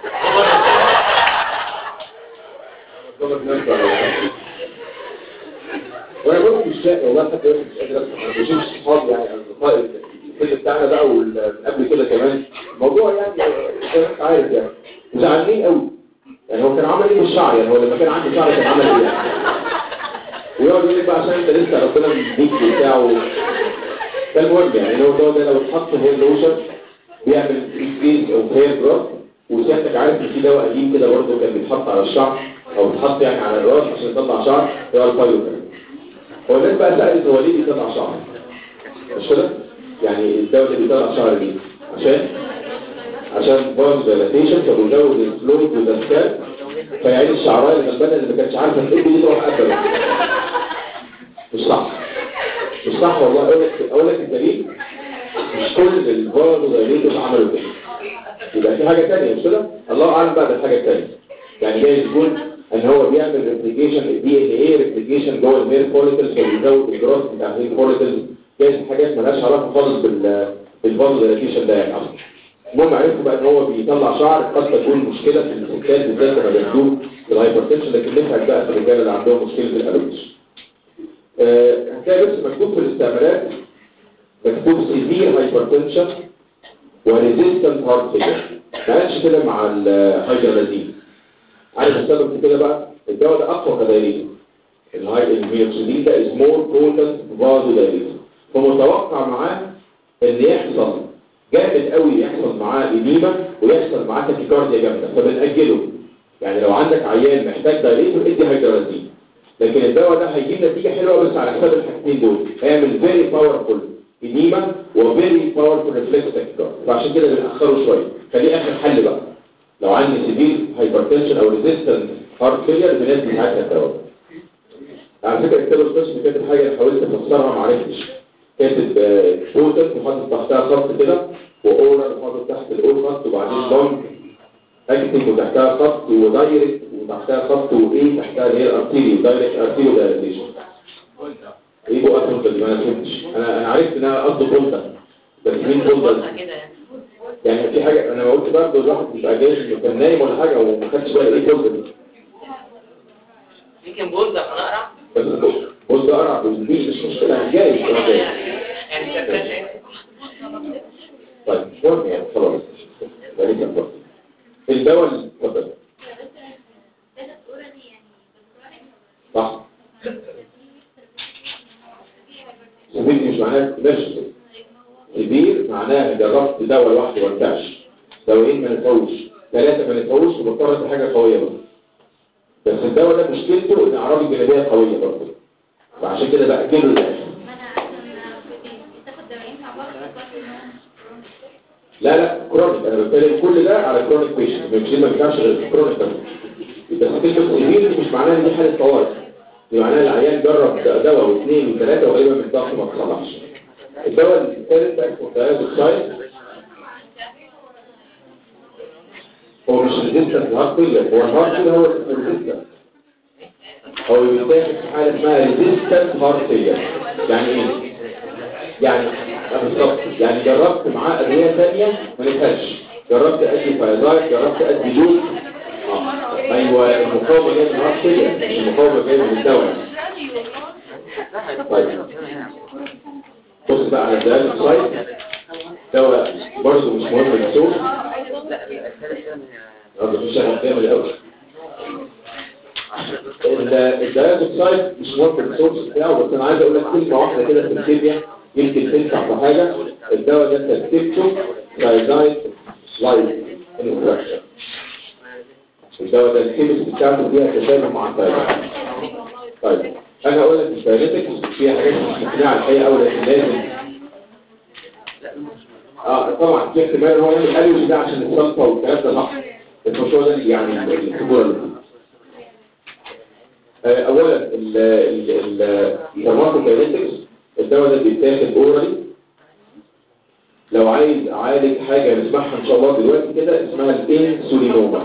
ضبط نفسه على الأقل. وانا برضه مش شايف والله حتى دلوقتي مش قادر افهم انا بشوف صحابي يعني اصدقائي الفيلم بتاعنا بقى ومن قبل كده كمان الموضوع يعني زي ما انت عارف يعني زعلانين قوي يعني هو كان عمل ايه بالشعر يعني هو لما كان عنده شعر كان عمل ايه يعني ويقعد يقول لك بقى عشان انت لسه ربنا مديك وبتاع و- فالمهم يعني هو ده ده لو اتحط في هير لوشن بيعمل انكريز او هير جروث وسيادتك عارف ان في دواء قديم كده برضه كان بيتحط على الشعر او بيتحط يعني على الراس عشان يطلع شعر هو الفايوكر هو الناس بقى سألت هو ليه بيطلع شعر مش كده؟ يعني الدواء اللي بيطلع شعر ليه؟ عشان عشان بوز ديلاتيشن فبيزود الفلويد والاسكان فيعيد الشعرايه الغلبانه اللي ما كانتش عارفه تقول دي تروح قبل مش صح مش صح والله اقول لك اقول لك الدليل مش كل البوز ديلاتيشن عملوا كده يبقى في حاجه ثانيه مش كده؟ الله اعلم بقى بالحاجه الثانيه يعني جايز يكون ان هو بيعمل ريبليكيشن الدي ان ايه ريبليكيشن جوه الهير فوليكلز فبيزود الجروث بتاع الهير فوليكلز جايز حاجات مالهاش علاقه خالص بال بالفازو ديلاتيشن ده يعني اصلا المهم عرفوا بقى ان هو بيطلع شعر قد تكون مشكله في الستات بالذات لما بياخدوه في الهايبرتنشن لكن نفعت بقى في الرجاله اللي عندهم مشكله الالوش آه، هتلاقي بس مكتوب في الاستعمالات مكتوب سيفير هايبرتنشن وريزيستنت هارت فيلر ما قالش كده مع الهايدرالازين عارف السبب في كده بقى الدواء ده اقوى كدايليتور الهاي الميوكسيدين ده از مور بوتنت فازو دايليتور فمتوقع معاه ان يحصل جامد قوي يحصل معاه إديمة ويحصل معاه تاكيكارديا جامدة فبنأجله يعني لو عندك عيان محتاج دايليتور ادي هيدرازين لكن الدواء ده هيجيب نتيجة حلوة بس على حساب الحاجتين دول هيعمل فيري باورفول إديمة وفيري باورفول ريفلكس تاكيكارديا فعشان كده بنأخره شوية خليه آخر حل بقى لو عندي سيفير هايبرتنشن او ريزيستنت هارت فيلير بندي ساعتها الدواء على فكرة كتاب القسم كاتب حاجة أنا حاولت أفسرها ما عرفتش كاتب بوتنت وحاطط تحتها خط كده وأورال وحاطط تحت الأول خط وبعدين لونج اكتب وتحتها خط ودايركت وتحتها خط وايه تحتها اللي هي الارتيريو دايركت ارتيريو دايركتيشن ايه بقى ما انا فهمتش انا انا عرفت ان انا قصدي بولدر بس مين بولدر بصها كده يعني يعني في حاجه انا قلت برضه الواحد بيبقى جاي كان نايم ولا حاجه وما خدش باله ايه بولدر دي يمكن بوزة هنقرا بس بولدر قرع بالبيل مش مشكله جاي يعني يعني شكلها طيب المهم يعني خلاص ده ليه كان برضه. الدواء اللي اتفضل صح سبيل مش معناها ماشي كبير معناها جربت دواء لوحده ما نفعش دوايين ما نفعوش ثلاثة ما نفعوش وبضطر حاجة قوية بقى بس الدواء ده مشكلته ان اعراض الجانبية قوية برضه فعشان كده بأكله للآخر لا لا كرونيك انا بتكلم كل ده على كرونيك بيشنت مش ما ينفعش غير كرونيك بس بس كلمة سبيل دي مش معناها ان دي حالة طوارئ دي معناها العيان جرب دواء واثنين وثلاثة وغالبا من الضغط ما تصلحش الدواء الثالث بقى اسمه ثيازوكسايد هو مش ريزيستنس هارت فيلر هو الهارت فيلر هو الريزيستنس هو بيتاخد في حالة اسمها ريزيستنس هارت فيلر يعني ايه؟ يعني آه بالظبط يعني جربت معاه ادوية ثانية ما نفعش جربت ادي فايزايد جربت ادي جول آه. ايوه المقاومة جاية من الهارت فيلر مش المقاومة جاية من الدواء طيب بص بقى على الدواء السايد دواء برضه مش مهم للسوق هذا في شغل كامل قوي الدايزوكسايد مش مهم السورس بتاعه بس انا عايز اقول لك كلمه واحده كده في الكيمياء يمكن تنفع في حاجه الدواء ده تركيبته دايزايد سلايد انستراكشن الدواء ده الكيميس بتاعته فيها تشابه مع الدايزايد طيب انا اقول لك الدايليتكس فيها حاجات مش مقنعه الحقيقه قوي لكن لازم اه طبعا في احتمال ان هو يعمل اليوش ده عشان السلطه والكلام ده صح بس مش هو ده اللي يعني الخبره اللي فيه آه، اولا الفارماكوكاينetics الدواء ده بيتاخد اورالي لو عايز اعالج حاجه نسمعها ان شاء الله دلوقتي كده اسمها الانسولينوما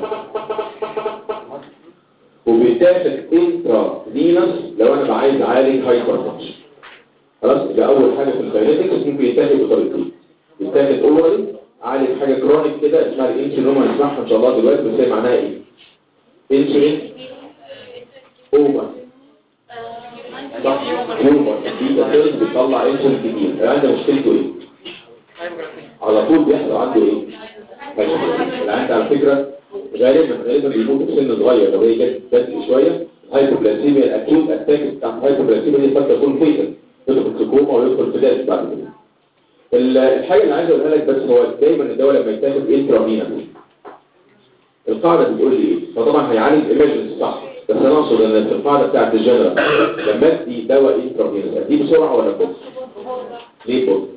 وبيتاخد انترا فينس لو انا عايز اعالج هايبرتنشن خلاص يبقى اول حاجه في الكاينetics ممكن يتاخد بطريقتين يتاخد اورالي عالج حاجه كرونيك كده اسمها الانسولينوما نسمعها ان شاء الله دلوقتي بس هي معناها ايه انسولين اوما صح اوما دي تسيلز بتطلع انسولين كتير العيان ده مشكلته ايه على طول بيحصل عنده ايه هايبوغليكيميا. العيان ده على فكره غالبا غالبا بيموت في سن صغير لو هي جت بدري شويه الهايبوغلاسيميا الاكيوت اتاك بتاع الهايبوغلاسيميا دي قد تكون فيتال يدخل في كوما ويدخل في داس بعد كده ال- الحاجه اللي عايز اقولها لك بس هو دايما الدواء لما يتاخد انترافينال القاعده بتقول لي ايه فطبعا هيعالج ايمرجنسي صح بس انا اقصد ان في القاعده بتاعت الجنرال لما ادي دواء انترافينال اديه بسرعه ولا بطء ليه بطء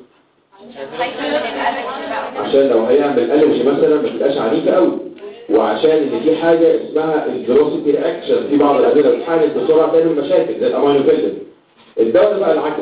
عشان لو هيعمل الرجي مثلا ما تبقاش عنيفه قوي وعشان ان في حاجه اسمها الفيلوسيتي رياكشن في بعض الادويه بتحارب بسرعه تعمل مشاكل زي الامينوفيلين الدواء ده بقى العكس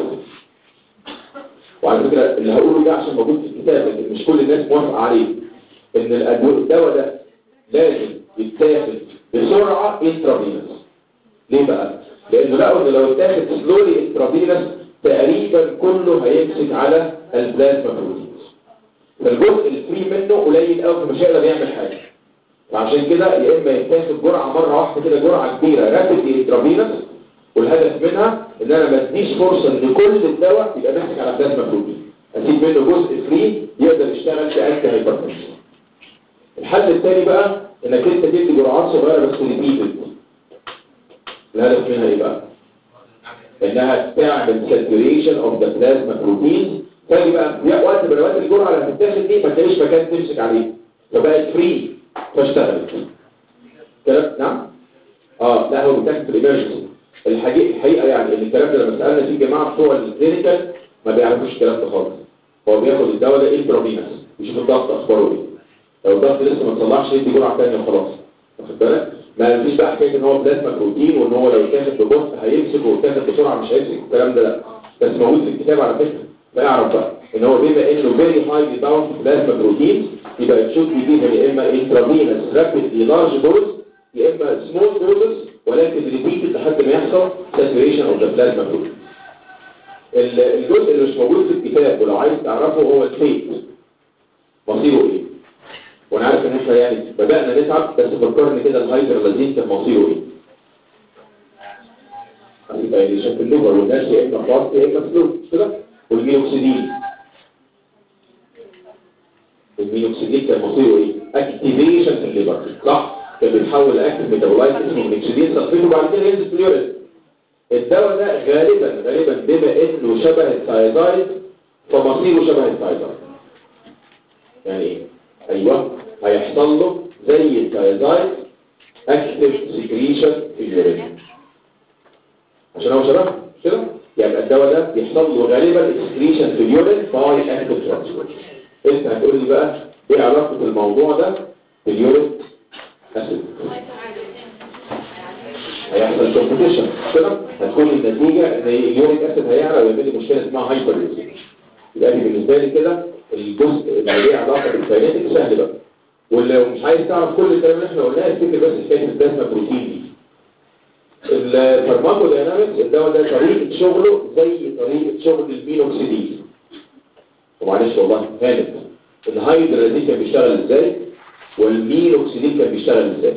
وعلى فكره اللي هقوله ده عشان موجود في الكتاب لكن مش كل الناس موافقه عليه ان الأدوية- الدواء ده لازم يتاخد بسرعه انترافينوس ليه بقى؟ لانه لقوا ان لو اتاخد سلولي انترافينوس تقريبا كله هيمسك على البلازما بروتينز فالجزء الفري منه قليل قوي فمش هيقدر يعمل حاجه فعشان كده يا اما يتاخد جرعه مره واحده كده جرعه كبيره رابيد انترافينوس والهدف منها ان انا ما اديش فرصه ان كل الدواء يبقى ماسك على بلازما بروتين اسيب منه جزء فري يقدر يشتغل كانتي هايبرتنشن الحل الثاني بقى انك انت تدي جرعات صغيره بس ريبيتد الهدف منها ايه بقى انها تعمل saturation of the plasma proteins تاني بقى في وقت من اوقات الجرعه اللي هتتاخد دي ما تلاقيش مكان تمسك عليه فبقت فري فاشتغلت كلام نعم اه لا هو بيتاخد في الامرجنسي الحقيقه الحقيقه يعني ان الكلام ده لما سالنا فيه الجماعه بتوع الكلينيكال ما بيعرفوش الكلام ده خالص هو بياخد الدواء ده انترافينوس يشوف الضغط اخباره ايه لو الضغط لسه ما تصلحش يدي جرعه ثانيه وخلاص واخد بالك ما فيش بقى حكايه ان هو بلازما بروتين وان هو لو اتاخد ببطء هيمسك واتاخد بسرعه مش هيمسك الكلام ده لا بس موجود في الكتاب على فكره فاعرف بقى ان هو بما انه فيري هايلي باوند بلازما بروتين يبقى الشوت دي يا اما انترافينوس رابيدلي لارج دوز يا اما سمول دوزز ولكن ريبيتد لحد ما يحصل ساتوريشن اوف ذا بلازما بروتين ال- الجزء اللي مش موجود في الكتاب ولو عايز تعرفه هو الفيت مصيره ايه وانا عارف ان احنا يعني بدأنا نتعب بس فكرني كده الهايدرلازين كان مصيره ايه يبقى اللي شاف الليفر والناس يا اما فاست يا اما سلو مش كده والمينوكسيدين المينوكسيدين كان مصيره ايه اكتيفيشن في الليفر صح كان بيتحول لاكتيف ميتابولايت اسمه مينوكسيدين صفيته وبعد كده ينزل في اليورين الدواء ده غالبا غالبا بما انه شبه الثايزايد فمصيره شبه الثايزايد يعني ايه ايوه هيحصل له زي الثايزايد اكتيف سكريشن في اليورين عشان هو شبه مش كده يبقى الدواء ده بيحصل له غالبا اكسكريشن في اليورين باي اكتيف ترانسبورت انت هتقول لي بقى ايه علاقه الموضوع ده باليورين اسيد هيحصل كومبيتيشن كده هتكون النتيجه ان اليوريك اسيد هيعلى ويعمل لي مشكله اسمها هايبر يبقى دي بالنسبه لي كده الجزء اللي ليه علاقه بالكاينيتيك سهل بقى ولو مش عايز تعرف كل الكلام اللي احنا قلناه افتكر بس حكايه البلازما بروتين دي الفارماكوداينامكس الدواء ده طريقه شغله زي طريقه شغل المينوكسيدين ومعلش والله هانت الهايدرازين كان بيشتغل ازاي والمينوكسيدين كان بيشتغل ازاي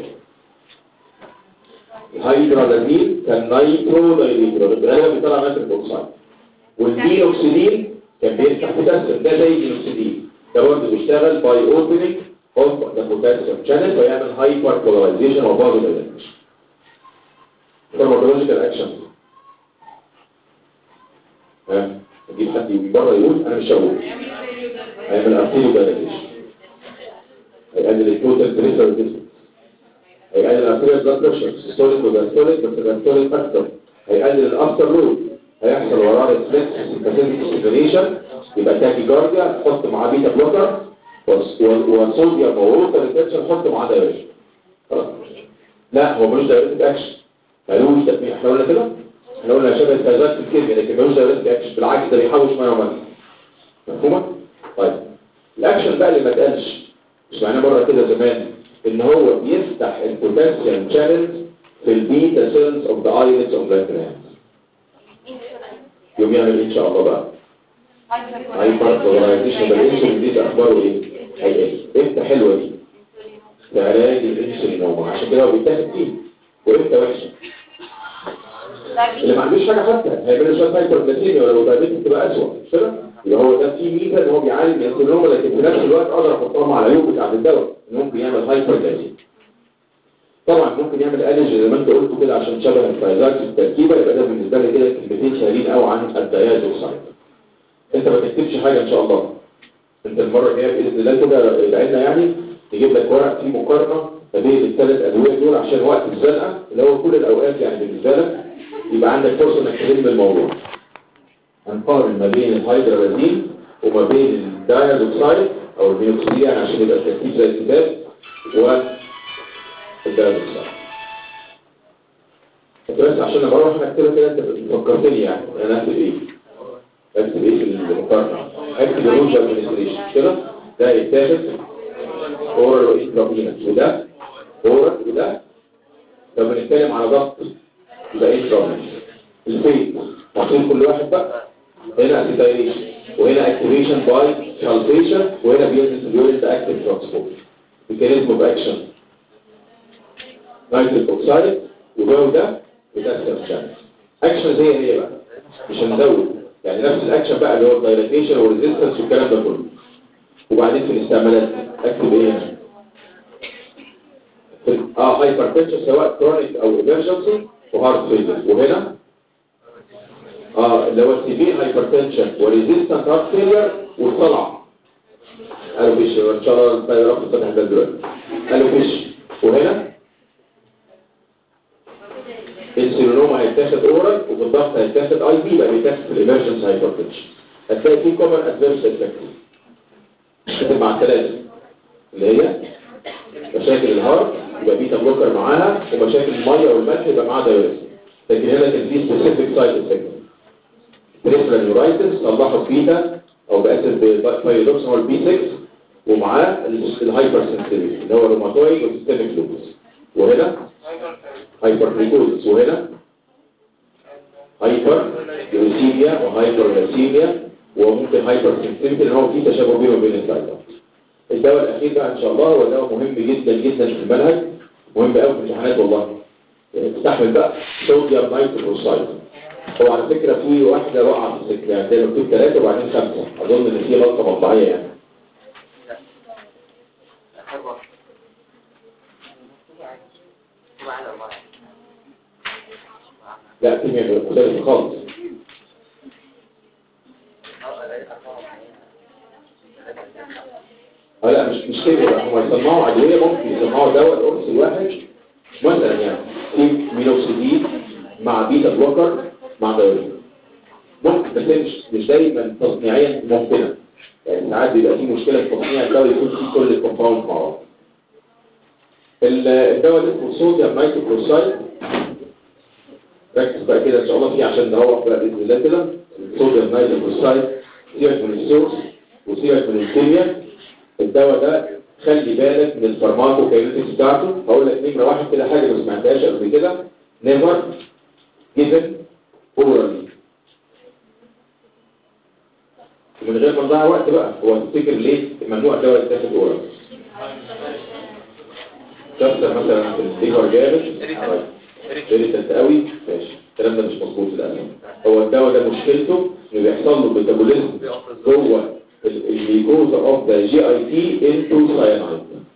الهيدرازين كان نايترو دايليترو غالبا بيطلع نيتريك اوكسيد والمينوكسيدين كان بيفتح بوتاسيوم ده زي المينوكسيدين ده برضه بيشتغل باي اوبننج اوف ذا بوتاسيوم شانل فيعمل هايبر بولاريزيشن وبازو دايليتريشن فارماكولوجيكال اكشن ها اجيب حد من بره يقول انا مش هقول هيعمل ارتيريو دايليتريشن هيقلل التوتال بريشر ديستنس هيقلل الارتيريال بلاد بريشر سيستوليك وجاستوليك بس الجاستوليك اكتر هيقلل الافتر لود هيحصل وراه ريفلكس سيمباثيك ستيميليشن يبقى تاكي جارديا حط معاه بيتا بلوكر وصوديوم ووتر ريتنشن حط معاه دايركشن خلاص لا هو ملوش دايركت اكشن ملوش تكميل احنا قلنا كده احنا قلنا شبه الكازات في الكيمياء لكن ملوش دايركت اكشن بالعكس ده بيحوش ميه وميه مفهومه طيب الاكشن بقى اللي ما اتقالش مش معناه مره كده زمان ان هو بيفتح البوتنسيال شانلز في البيتا سيلز اوف ذا ايلتس اوف ذا جلاند يوم يعمل ايه ان شاء الله بقى هايبر بولاريزيشن ده الانسولين دي اخباره ايه هيقل امتى حلوه دي في علاج الانسولينوما عشان كده هو بيتاخد فيه وامتى وحشه اللي ما عندوش حاجه حتى هيعمل شويه هايبرجليسيميا ولو دايبيتس تبقى اسوء مش كده يبقى هو ده فيه ميزه ان هو بيعالج الانسولينوما لكن في نفس الوقت اقدر احطها مع العيوب بتاعت الدواء إن ممكن يعمل هايبرجليسيميا طبعا ممكن يعمل الرجي زي ما انت قلت كده عشان شبه الفايزات في التركيبه يبقى ده بالنسبه لي كده كلمتين سهلين قوي عن الديازوكسايد انت ما تكتبش حاجه ان شاء الله انت المره الجايه باذن الله كده ادعينا يعني نجيب لك ورق فيه مقارنه ما بين الثلاث ادويه دول عشان وقت الزنقه اللي هو كل الاوقات يعني بالنسبه لك يبقى عندك فرصه انك تلم الموضوع هنقارن ما بين الهيدرازين وما بين الدايازوكسايد او المينوكسيدين يعني عشان يبقى الترتيب زي الكتاب و الدايازوكسايد بس عشان لما اروح اكتبها كده انت فكرتني يعني انا اكتب ايه اكتب ايه في المقارنه اكتب الروج ادمنستريشن كده ده يتاخد اورال وانترافينس وده اورال وده لو بنتكلم على ضغط يبقى انترافينس الفيت مطلوب كل واحد بقى هنا اسيتايليشن وهنا اكتيفيشن باي سالفيشن وهنا بينزل اليورين ده اكتيف ترانسبورت ميكانيزم اوف اكشن نيتريك اوكسايد وده وده بتاثر الشمس اكشن زي هي بقى مش هنزود يعني نفس الاكشن بقى اللي هو الدايلاتيشن والريزيستنس والكلام ده كله وبعدين في الاستعمالات اكتب ايه هنا في ال- اه هايبرتنشن سواء كرونيك او ايمرجنسي وهارت فيلر وهنا اه اللي هو السيفير هايبرتنشن وريزيستنت هارت فيلر والصلع قالوا فيش ان شاء الله نلاقي رقم فتح ده دلوقتي قالوا فيش وهنا السيرونوما هيتاخد اورال وبالضغط هيتاخد اي بي بقى بيتاخد في الامرجنس هايبرتنشن هتلاقي في كومن ادفيرس افكت كتب مع الثلاثه اللي هي مشاكل الهارت يبقى بيتا بلوكر معاها ومشاكل الميه والملح يبقى معاها دايوريز لكن هنا كان في سبيسيفيك سايد افكت بريفرال نيورايتس صلحوا بيتا او باسيد بايودوكسين هو البي 6 ومعاه الهايبر سنسيتيفيتي اللي هو روماتويد وسيستميك لوبس وهنا هايبرتريكوزس وهنا هايبر جلوسيميا وهايبر جلوسيميا وممكن هايبر سنسيتيفيتي لان هو في تشابه بينه وبين الثايرويد الدواء الاخير بقى ان شاء الله هو دواء مهم جدا جدا في المنهج مهم قوي في الامتحانات والله تستحمل بقى صوديوم نايتروسايد هو على فكره في واحده وقع في السكه يعني زي مكتوب ثلاثه وبعدين خمسه اظن ان في غلطه مطبعيه يعني لا كيمياء مختلفه خالص اه لا مش مش كده بقى هم يصنعوا ادويه ممكن يصنعوا دواء القرص الواحد مثلا يعني في مينوكسيدين مع بيتا بلوكر مع دواء ممكن بس هي مش مش دايما تصنيعيا ممكنه يعني ساعات بيبقى في مشكله في تصنيع الدواء يكون فيه كل الكومباوند مع بعض ال- الدواء ده اسمه صوديوم نايتروكلوسايد ركز بقى كده ان شاء الله فيه عشان نروح بقى باذن الله كده الصوديوم نايتروكلوسايد سيبك من السورس وسيبك من الكيمياء الدواء ده خلي بالك من الفارماكوكاينيتكس بتاعته هقول لك نمره واحد كده حاجه ما سمعتهاش قبل كده نيفر جيفن اورالي من غير ما نضيع وقت بقى هو تفتكر ليه ممنوع الدواء يتاخد اورال كسر مثلا في الليفر جامد ريتنت قوي ماشي الكلام ده مش مظبوط للاسف هو الدواء ده مشكلته انه بيحصل له ميتابوليزم جوه الجلوكوز اوف ذا جي اي تي انتو ساينايد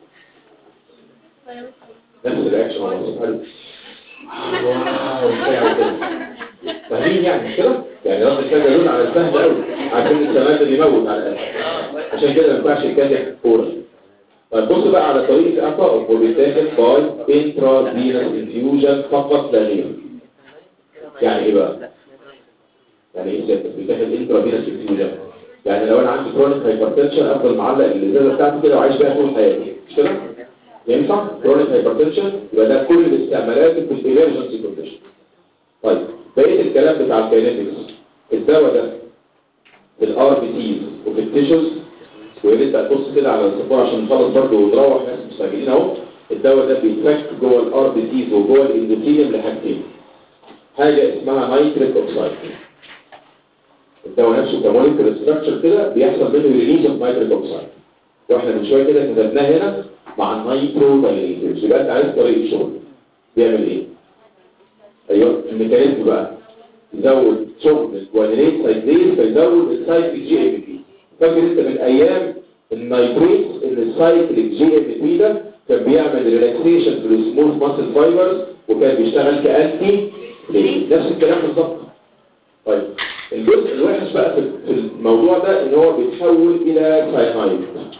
نفس الرياكشن هو نفس الحل واو بتاع كده. فاهمين يعني مش كده؟ يعني رد الفعل يدل على السهل قوي عشان السماد اللي يموت على الاقل عشان كده ما ينفعش يتكلم فورا طيب بص بقى على طريقه الافا وبيتاخد باي انترا فينس انفيوجن فقط لا غير يعني ايه بقى؟ يعني ايه سيادتك بيتاخد انترا فينس انفيوجن يعني لو انا عندي كرونيك هايبرتنشن افضل معلق الازازه بتاعتي كده وعايش بيها طول حياتي مش كده؟ ينفع كرونيك هايبرتنشن يبقى ده كل الاستعمالات في الامرجنسي كونديشن طيب بقيه الكلام بتاع الكاينetics الدواء ده في الار بي تيز وفي التيشوز ويا ريت تبص كده على الصفار عشان نخلص برضه ونروح ناس مستعجلين اهو الدواء ده بيتفك جوه الار بي تيز وجوه الاندوثيليوم لحاجتين حاجه اسمها نايتريك اوكسايد الدواء نفسه كموليكول ستراكشر كده بيحصل منه ريليز اوف نايتريك اوكسايد واحنا من شويه كده كتبناه هنا مع النايترو دايليترز يبقى انت عارف طريقه الشغل بيعمل ايه ايوه الميكانيزم بقى يزود شغل الجوانيليت سايكليز فيزود السايكل جي ام بي فاكر انت من ايام النايتريت ان السايكل جي ام بي ده كان بيعمل ريلاكسيشن في السموث ماسل فايبرز وكان بيشتغل كانتي ليه نفس الكلام بالظبط طيب الجزء الوحش بقى في في الموضوع ده ان هو بيتحول الى ساينايد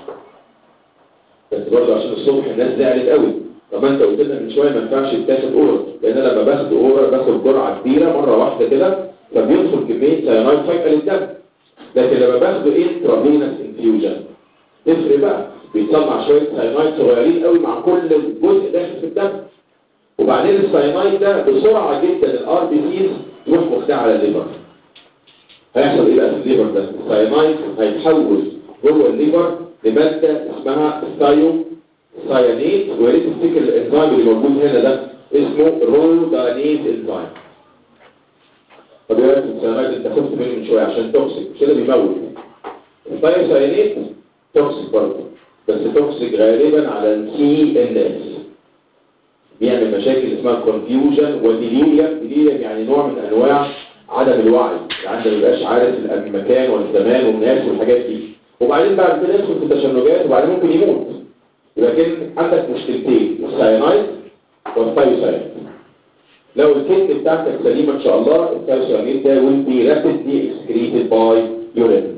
بس برضه عشان الصبح الناس زعلت قوي طب ما انت قلت لنا من شويه ما ينفعش يتاخد اورال لان انا لما باخد اورال باخد جرعه كبيره مره واحده كده فبيدخل كميه ساينايد فجاه للدم لكن لما باخده انترافينس انفيوجن تفرق بقى بيطلع شويه ساينايد صغيرين قوي مع كل جزء داخل في الدم وبعدين الساينايد ده بسرعه جدا الار بي سيز تروح واخدها على الليفر هيحصل ايه بقى في الليفر ده الساينايد هيتحول جوه الليفر لماده اسمها ستايو سايانيت ويا ريت تفتكر الانزيم اللي موجود هنا ده اسمه رودانيز انزيم طب يا ريت الساينايد انت خفت منه من شويه عشان توكسيك مش كده بيموت الستايو سايانيت توكسيك برضه بس توكسيك غالبا على السي ان اس بيعمل مشاكل اسمها كونفيوجن وديليريم ديليريم يعني نوع من انواع عدم الوعي يعني ما يبقاش عارف المكان والزمان والناس والحاجات دي وبعدين بعد كده يدخل في تشنجات وبعدين ممكن يموت لكن عندك مشكلتين الساينايد والثايوسايد لو الكدن بتاعتك سليمه ان شاء الله الثايوسايد ده will be rapidly excreted by urine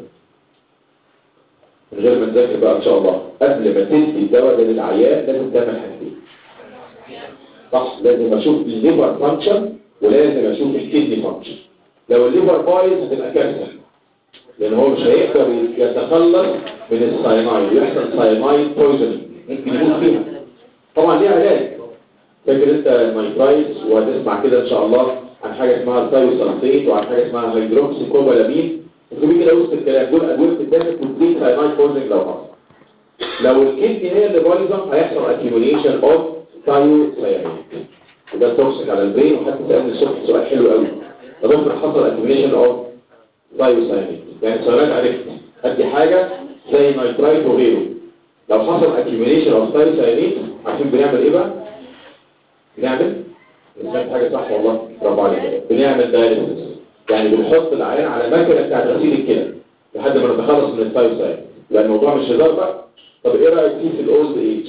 من غير ما نذاكر بقى ان شاء الله قبل ما تدي الدواء ده للعيان لازم تعمل حاجتين صح لازم اشوف الليفر فانكشن ولازم اشوف الكدني فانكشن لو الليفر بايظ هتبقى كارثه لان هو مش هيقدر يتخلص من الساينايد ويحصل ساينايد بويزنينج ممكن يموت فيها طبعا ليه علاج فاكر انت النايترايتس وهتسمع كده ان شاء الله عن حاجه اسمها الثايوسالفيت وعن حاجه اسمها هيدروكسي كوبالامين وفي كده وسط الكلام دول ادويه بتتاخد كومبليت ساينايد بويزنينج لو حصل لو الكدني هي اللي بايظه هيحصل اكيوميليشن اوف ثايوسايانيد وده توكسيك على البرين وحتى سالني الصبح سؤال حلو قوي ده ممكن حصل اكيوميشن اوف ثايروساينيد يعني سؤالات عرفت ادي حاجه زي نايترايت وغيره لو حصل اكيوميشن اوف ثايروساينيد عارفين بنعمل ايه بقى بنعمل بنعمل حاجه صح والله برافو عليك بنعمل دايليسيس يعني بنحط العيان على مكنه بتاعت غسيل الكلى لحد ما نتخلص من الثايروساينيد لان الموضوع مش هزار بقى طب ايه رايك فيه في الاولد ايج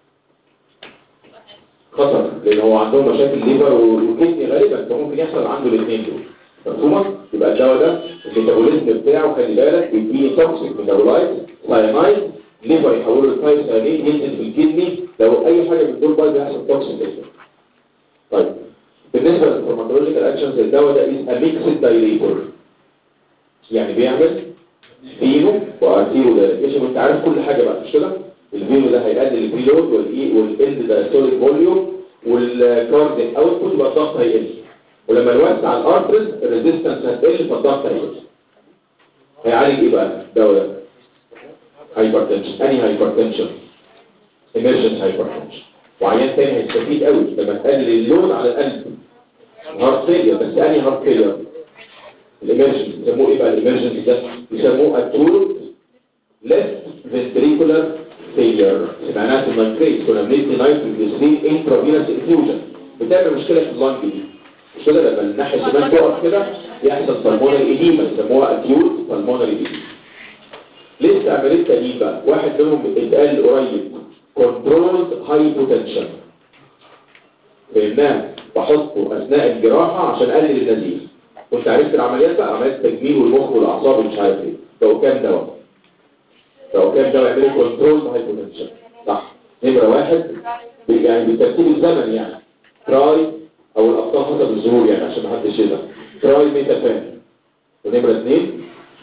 خطر لان هو عندهم مشاكل ليفر والكدني غالبا فممكن يحصل عنده الاثنين دول مفهومه يبقى الدواء ده الميتابوليزم بتاعه خلي بالك بيديني توكسيك ميتابولايت ساينايد ليفر يحوله للثايروساينين ينزل في الكدني لو اي حاجه من دول بقى بيحصل توكسيك افكت طيب بالنسبه للفارماكولوجيكال اكشنز الدواء ده از ميكسد دايليتور يعني بيعمل فينو وارتيرو دايليتيشن وانت عارف كل حاجه بقى مش كده الفينو ده هيقلل البريلود والاي والاند دايستوليك فوليوم والكارديك اوتبوت يبقى الضغط هيقل ولما نوسع الارترز الريزيستنس هتقل فالضغط هيقل هيعالج ايه بقى الدواء ده هايبرتنشن انهي هايبرتنشن emergency هايبرتنشن وعيان تاني هيستفيد قوي لما تقلل اللود على القلب هارت فيلير بس انهي هارت فيلير الامرجنسي يسموه ايه بقى الامرجنسي ده يسموه acute left ventricular failure سمعناها في المنكريت كنا بندي نايتروجليسرين انترافينوس انفيوجن بتعمل مشكله في اللنج دي مش كده لما الناحيه الشمال تقف كده يحصل بالمونري ايديما يسموها اكيوت بالمونري ايديما لسه عمليه تانيين بقى واحد منهم اتقال قريب كنترولد هايبوتنشن فهمناه بحطه اثناء الجراحه عشان اقلل النزيف كنت عرفت العمليات بقى عمليات تجميل والمخ والاعصاب ومش عارف ايه ده كام دواء ده كام دواء يعملوا كنترولد هايبوتنشن صح نمره واحد يعني بالترتيب الزمني يعني تراي او الابطال حسب الظهور يعني عشان ما حدش يزعل تراي ميتافان ونمره اثنين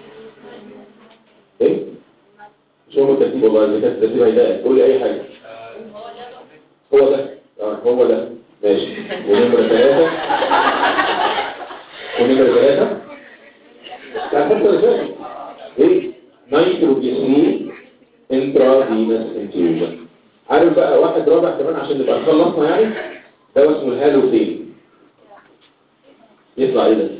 ايه مش هو الترتيب والله اذا كان الترتيب هيضايقك قول لي اي حاجه هو ده اه هو ده ماشي ونمره ثلاثه ونمره ثلاثه لا حتى اللي فاتت ايه نيتروجليسرين انترافينوس انفيوجن عارف بقى واحد رابع كمان عشان نبقى خلصنا يعني ده اسمه الهالوفين يطلع ايه ده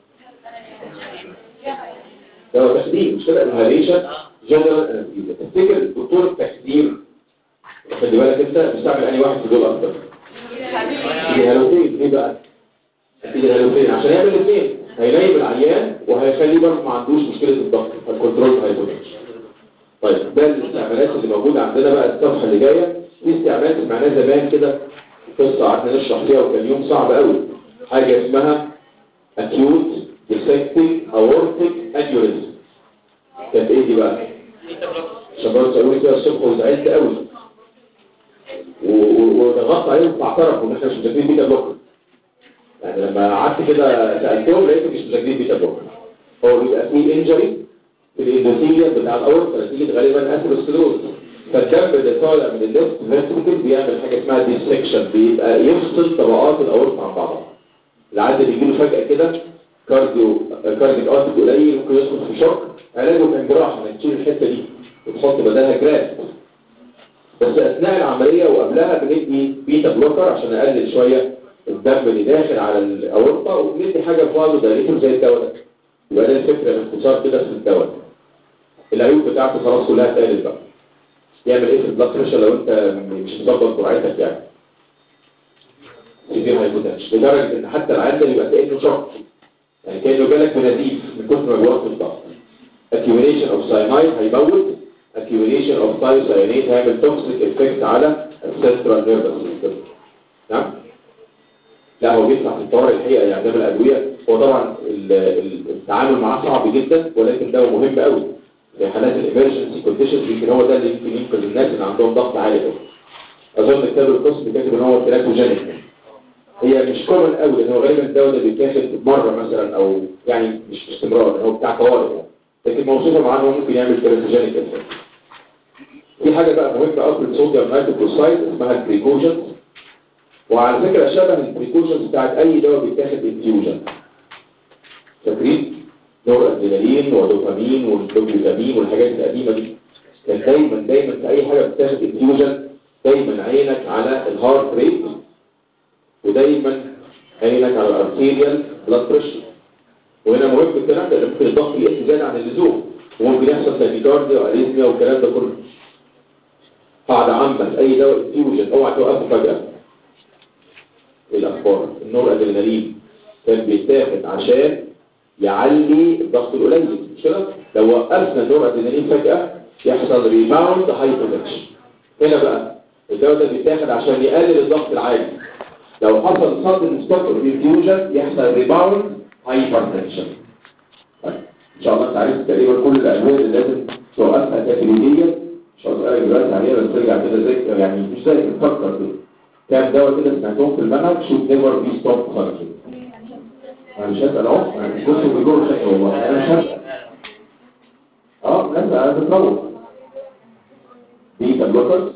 ده هو تخدير مش كده الهاليشن جنرال انستيزيا تفتكر الدكتور التخدير خلي بالك انت بتستعمل انهي واحد في دول اكتر الهالوفين ايه بقى اكيد الهالوفين عشان يعمل الاثنين هينيم العيان وهيخليه برضه ما عندوش مشكله الضغط الكنترول هايبوتنشن طيب ده الاستعمالات اللي موجوده عندنا بقى الصفحه اللي جايه في استعمالات سمعناها زمان كده قصه قعدنا نشرح فيها وكان يوم صعب قوي حاجه اسمها acute dissecting aortic aneurysm كانت ايه دي بقى عشان برضه تقولي كده الصبح وزعلت قوي وضغطت عليهم فاعترفوا ان احنا مش مذاكرين بيتا بلوكر يعني لما قعدت كده سالتهم لقيت مش مذاكرين بيتا بلوكر هو بيبقى فيه انجري في الاندوثيليا بتاع الاورطه نتيجه غالبا اثيروسكلوز فالدم اللي طالع من الليفت فيرتيكال بيعمل حاجه اسمها ديسكشن بيبقى يفصل طبقات الاورطه عن بعضها العيان بيجي له فجاه كده كارديو كارديك اوتبوت قليل ممكن يدخل في شوك علاجه كان جراحه انك تشيل الحته دي وتحط بدلها جراف بس اثناء العمليه وقبلها بندي بيتا بلوكر عشان نقلل شويه الدم اللي داخل على الاورطه وبندي حاجه فاضل دايليتور زي الدواء ده يبقى ده الفكره باختصار كده في الدواء العيوب بتاعته خلاص كلها اتقالت بقى يعمل ايه في البلاد بريشر لو انت مش مظبط جرعتك يعني سيفير هايبوتنشن لدرجه ان حتى العيان ده بيبقى كانه شوك يعني كانه جالك بنزيف من كتر ما بيوطي الضغط accumulation of cyanide هيموت accumulation of thiocyanate هيعمل toxic effect على السنترال نيرفس سيستم نعم لا هو بيطلع في الطوارئ الحقيقه يعني ده من الادويه هو طبعا ال- ال- التعامل معاه صعب جدا ولكن ده مهم قوي في حالات الامرجنسي كونديشنز يمكن هو ده اللي يمكن ينقذ الناس اللي عندهم ضغط عالي قوي اظن كتاب القسم كاتب ان هو تراكوجينيك هي مش كومن قوي لان هو غالبا الدواء ده بيتاخد مره مثلا او يعني مش باستمرار هو بتاع طوارئ يعني لكن موصوفه معاه ان هو ممكن يعمل تراكوجينيك افكت في حاجه بقى مهمه قوي في الصوديوم نايتروكلوسايد اسمها البريكوجنز وعلى فكره شبه البريكوجنز بتاعت اي دواء بيتاخد انفيوجن فاكرين نور ادرينالين ودوبامين والدوبامين والحاجات القديمه دي كان دايما دايما في اي حاجه بتاخد انفيوجن دايما عينك على الهارت ريت ودايما عينك على الارتيريال بلاد بريشر وهنا مهم الكلام ده لأن ممكن الضغط يقل زيادة عن اللزوم وممكن يحصل تاكيكارديا واريثميا والكلام ده كله قاعدة عامة أي دواء انفيوجن اوعى توقفه فجأة ايه الأخبار النور أدرينالين كان بيتاخد عشان يعلي الضغط القليل مش كده لو وقفنا النور أدرينالين فجأة يحصل ريباوند هايبوتنشن هنا بقى الدواء ده بيتاخد عشان يقلل الضغط العالي لو حصل صدر ستوب انفيوجن يحصل ريباوند هايبرتنشن ان شاء الله انت عارف تقريبا كل الادويه اللي لازم توقفها تكليفيا مش هسألك دلوقتي عليها بس ترجع كده زي يعني مش زي تفكر كده كام دواء كده سمعتهم في المنهج شوف نيفر بي ستوب خالص انا مش هسأل اهو انا مش بص بجور شكل والله انا مش هسأل اه لا انا بتروح بيتا بلوكرز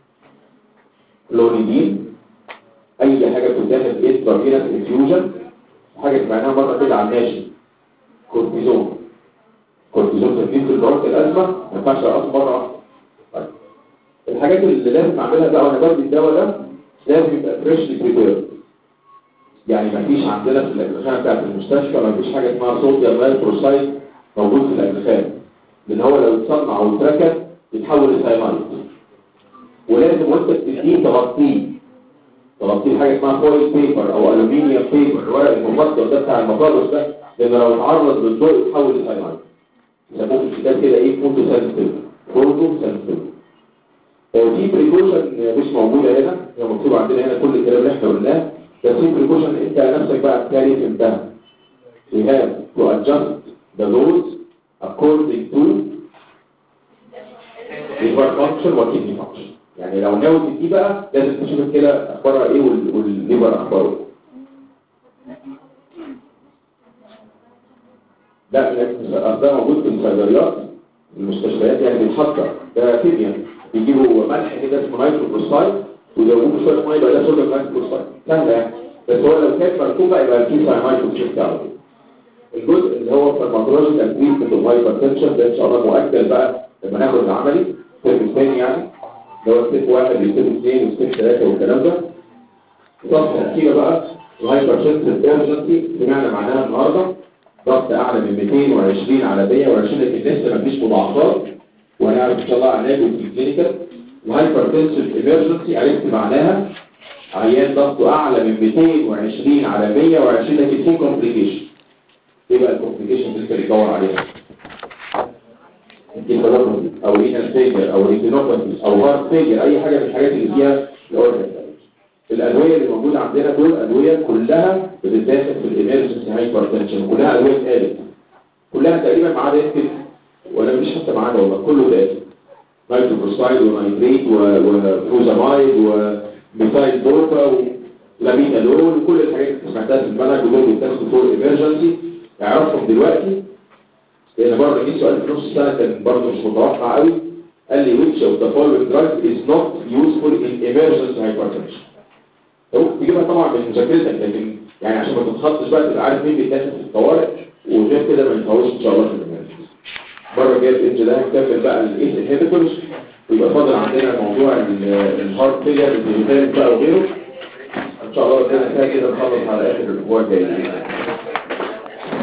كلوريدين اي حاجه بتتاخد انترافينس انفيوجن حاجه سمعناها مره كده على الماشي كورتيزون كورتيزون تركيز في الدرجة الأزمة ما ينفعش أقص مرة واحدة. طيب. الحاجات اللي لازم أعملها بقى وأنا بدي الدواء ده لازم يبقى فريشلي بريبيرد يعني ما فيش عندنا في الأجزخانة بتاعت المستشفى ما فيش حاجة اسمها صوديوم لايتروسايد موجود في الأجزخانة لأن هو لو اتصنع واتركب يتحول لسايمايد ولازم وانت بتديه تغطيه تغطيه حاجة اسمها فويل بيبر أو ألومنيوم بيبر الورق المفضل ده بتاع المطارس ده لأن لو اتعرض للضوء يتحول لسايمايد يسموه في الكتاب كده ايه فوتو سنسيتيف فوتو سنسيتيف في بريكوشن مش موجودة هنا هي مكتوب عندنا هنا كل الكلام اللي احنا قلناه بس في بريكوشن انت نفسك بقى تكاري فهمتها we have to adjust the dose according to liver function و kidney function يعني لو ناوي تدي بقى لازم تشوف الكلى اخبارها ايه وال- والليفر اخباره ايه لا بالعكس ده موجود في الصيدليات المستشفيات يعني بيتحضر ده كيمياء بيجيبوا ملح كده اسمه نيتروكلوسايد ويدوبوه شويه ميه يبقى ده صوديوم نيتروكلوسايد سهله يعني بس هو لو كان مركوب بقى يبقى فيه ساينايتروكلوسايد بتاعه الجزء اللي هو فارماكولوجيكال تريتمنت اوف هايبرتنشن ده ان شاء الله مؤجل بقى لما ناخد العملي الستيب الثاني يعني اللي هو ستيب واحد وستيب اثنين وستيب ثلاثه والكلام ده الصفحه الاخيره بقى الهايبرتنشن ايرجنسي سمعنا معناها النهارده ضغط اعلى من 220 على 120 لكن لسه مفيش مضاعفات وهنعرف ان شاء الله علاجه في الكلينيكال الهايبرتنسيف ايمرجنسي عرفت معناها عيان ضغطه اعلى من 220 على 120 لكن فيه كومبليكيشن ايه بقى الكومبليكيشن اللي انت بتدور عليها انكفالوباثي او رينال فيجر او ريتينوباثي او هارت فيجر اي حاجه من الحاجات اللي فيها الاورجن الادويه اللي موجوده عندنا دول ادويه كلها بتتاخد في الامرجنسي هايبرتنشن كلها ادويه اتقالت كلها تقريبا ما عدا يمكن ولا مفيش حتى معانا والله كله اتقال نيتروكلوسايد ونيتريت وفوزامايد وميثايل دوبا ولابيتالول وكل الحاجات اللي سمعتها في المنهج ودول بيتاخدوا فور امرجنسي اعرفهم دلوقتي لان برضه جه سؤال في نص السنه كان برضه مش متوقع قوي قال لي which of the following drugs is not useful in emergency hypertension ممكن تجيبها طبعا من مذاكرتك لكن يعني عشان ما تتخطش بقى تبقى عارف مين بيتاخد في الطوارئ وغير كده ما ينفعوش ان شاء الله في الامرجنسي المره الجايه باذن الله هنكمل بقى الايس انهبيتورز ويبقى فاضل عندنا موضوع الهارت فيلير الديفيتال بقى وغيره ان شاء الله ربنا كده كده نخلص على اخر الاسبوع الجاي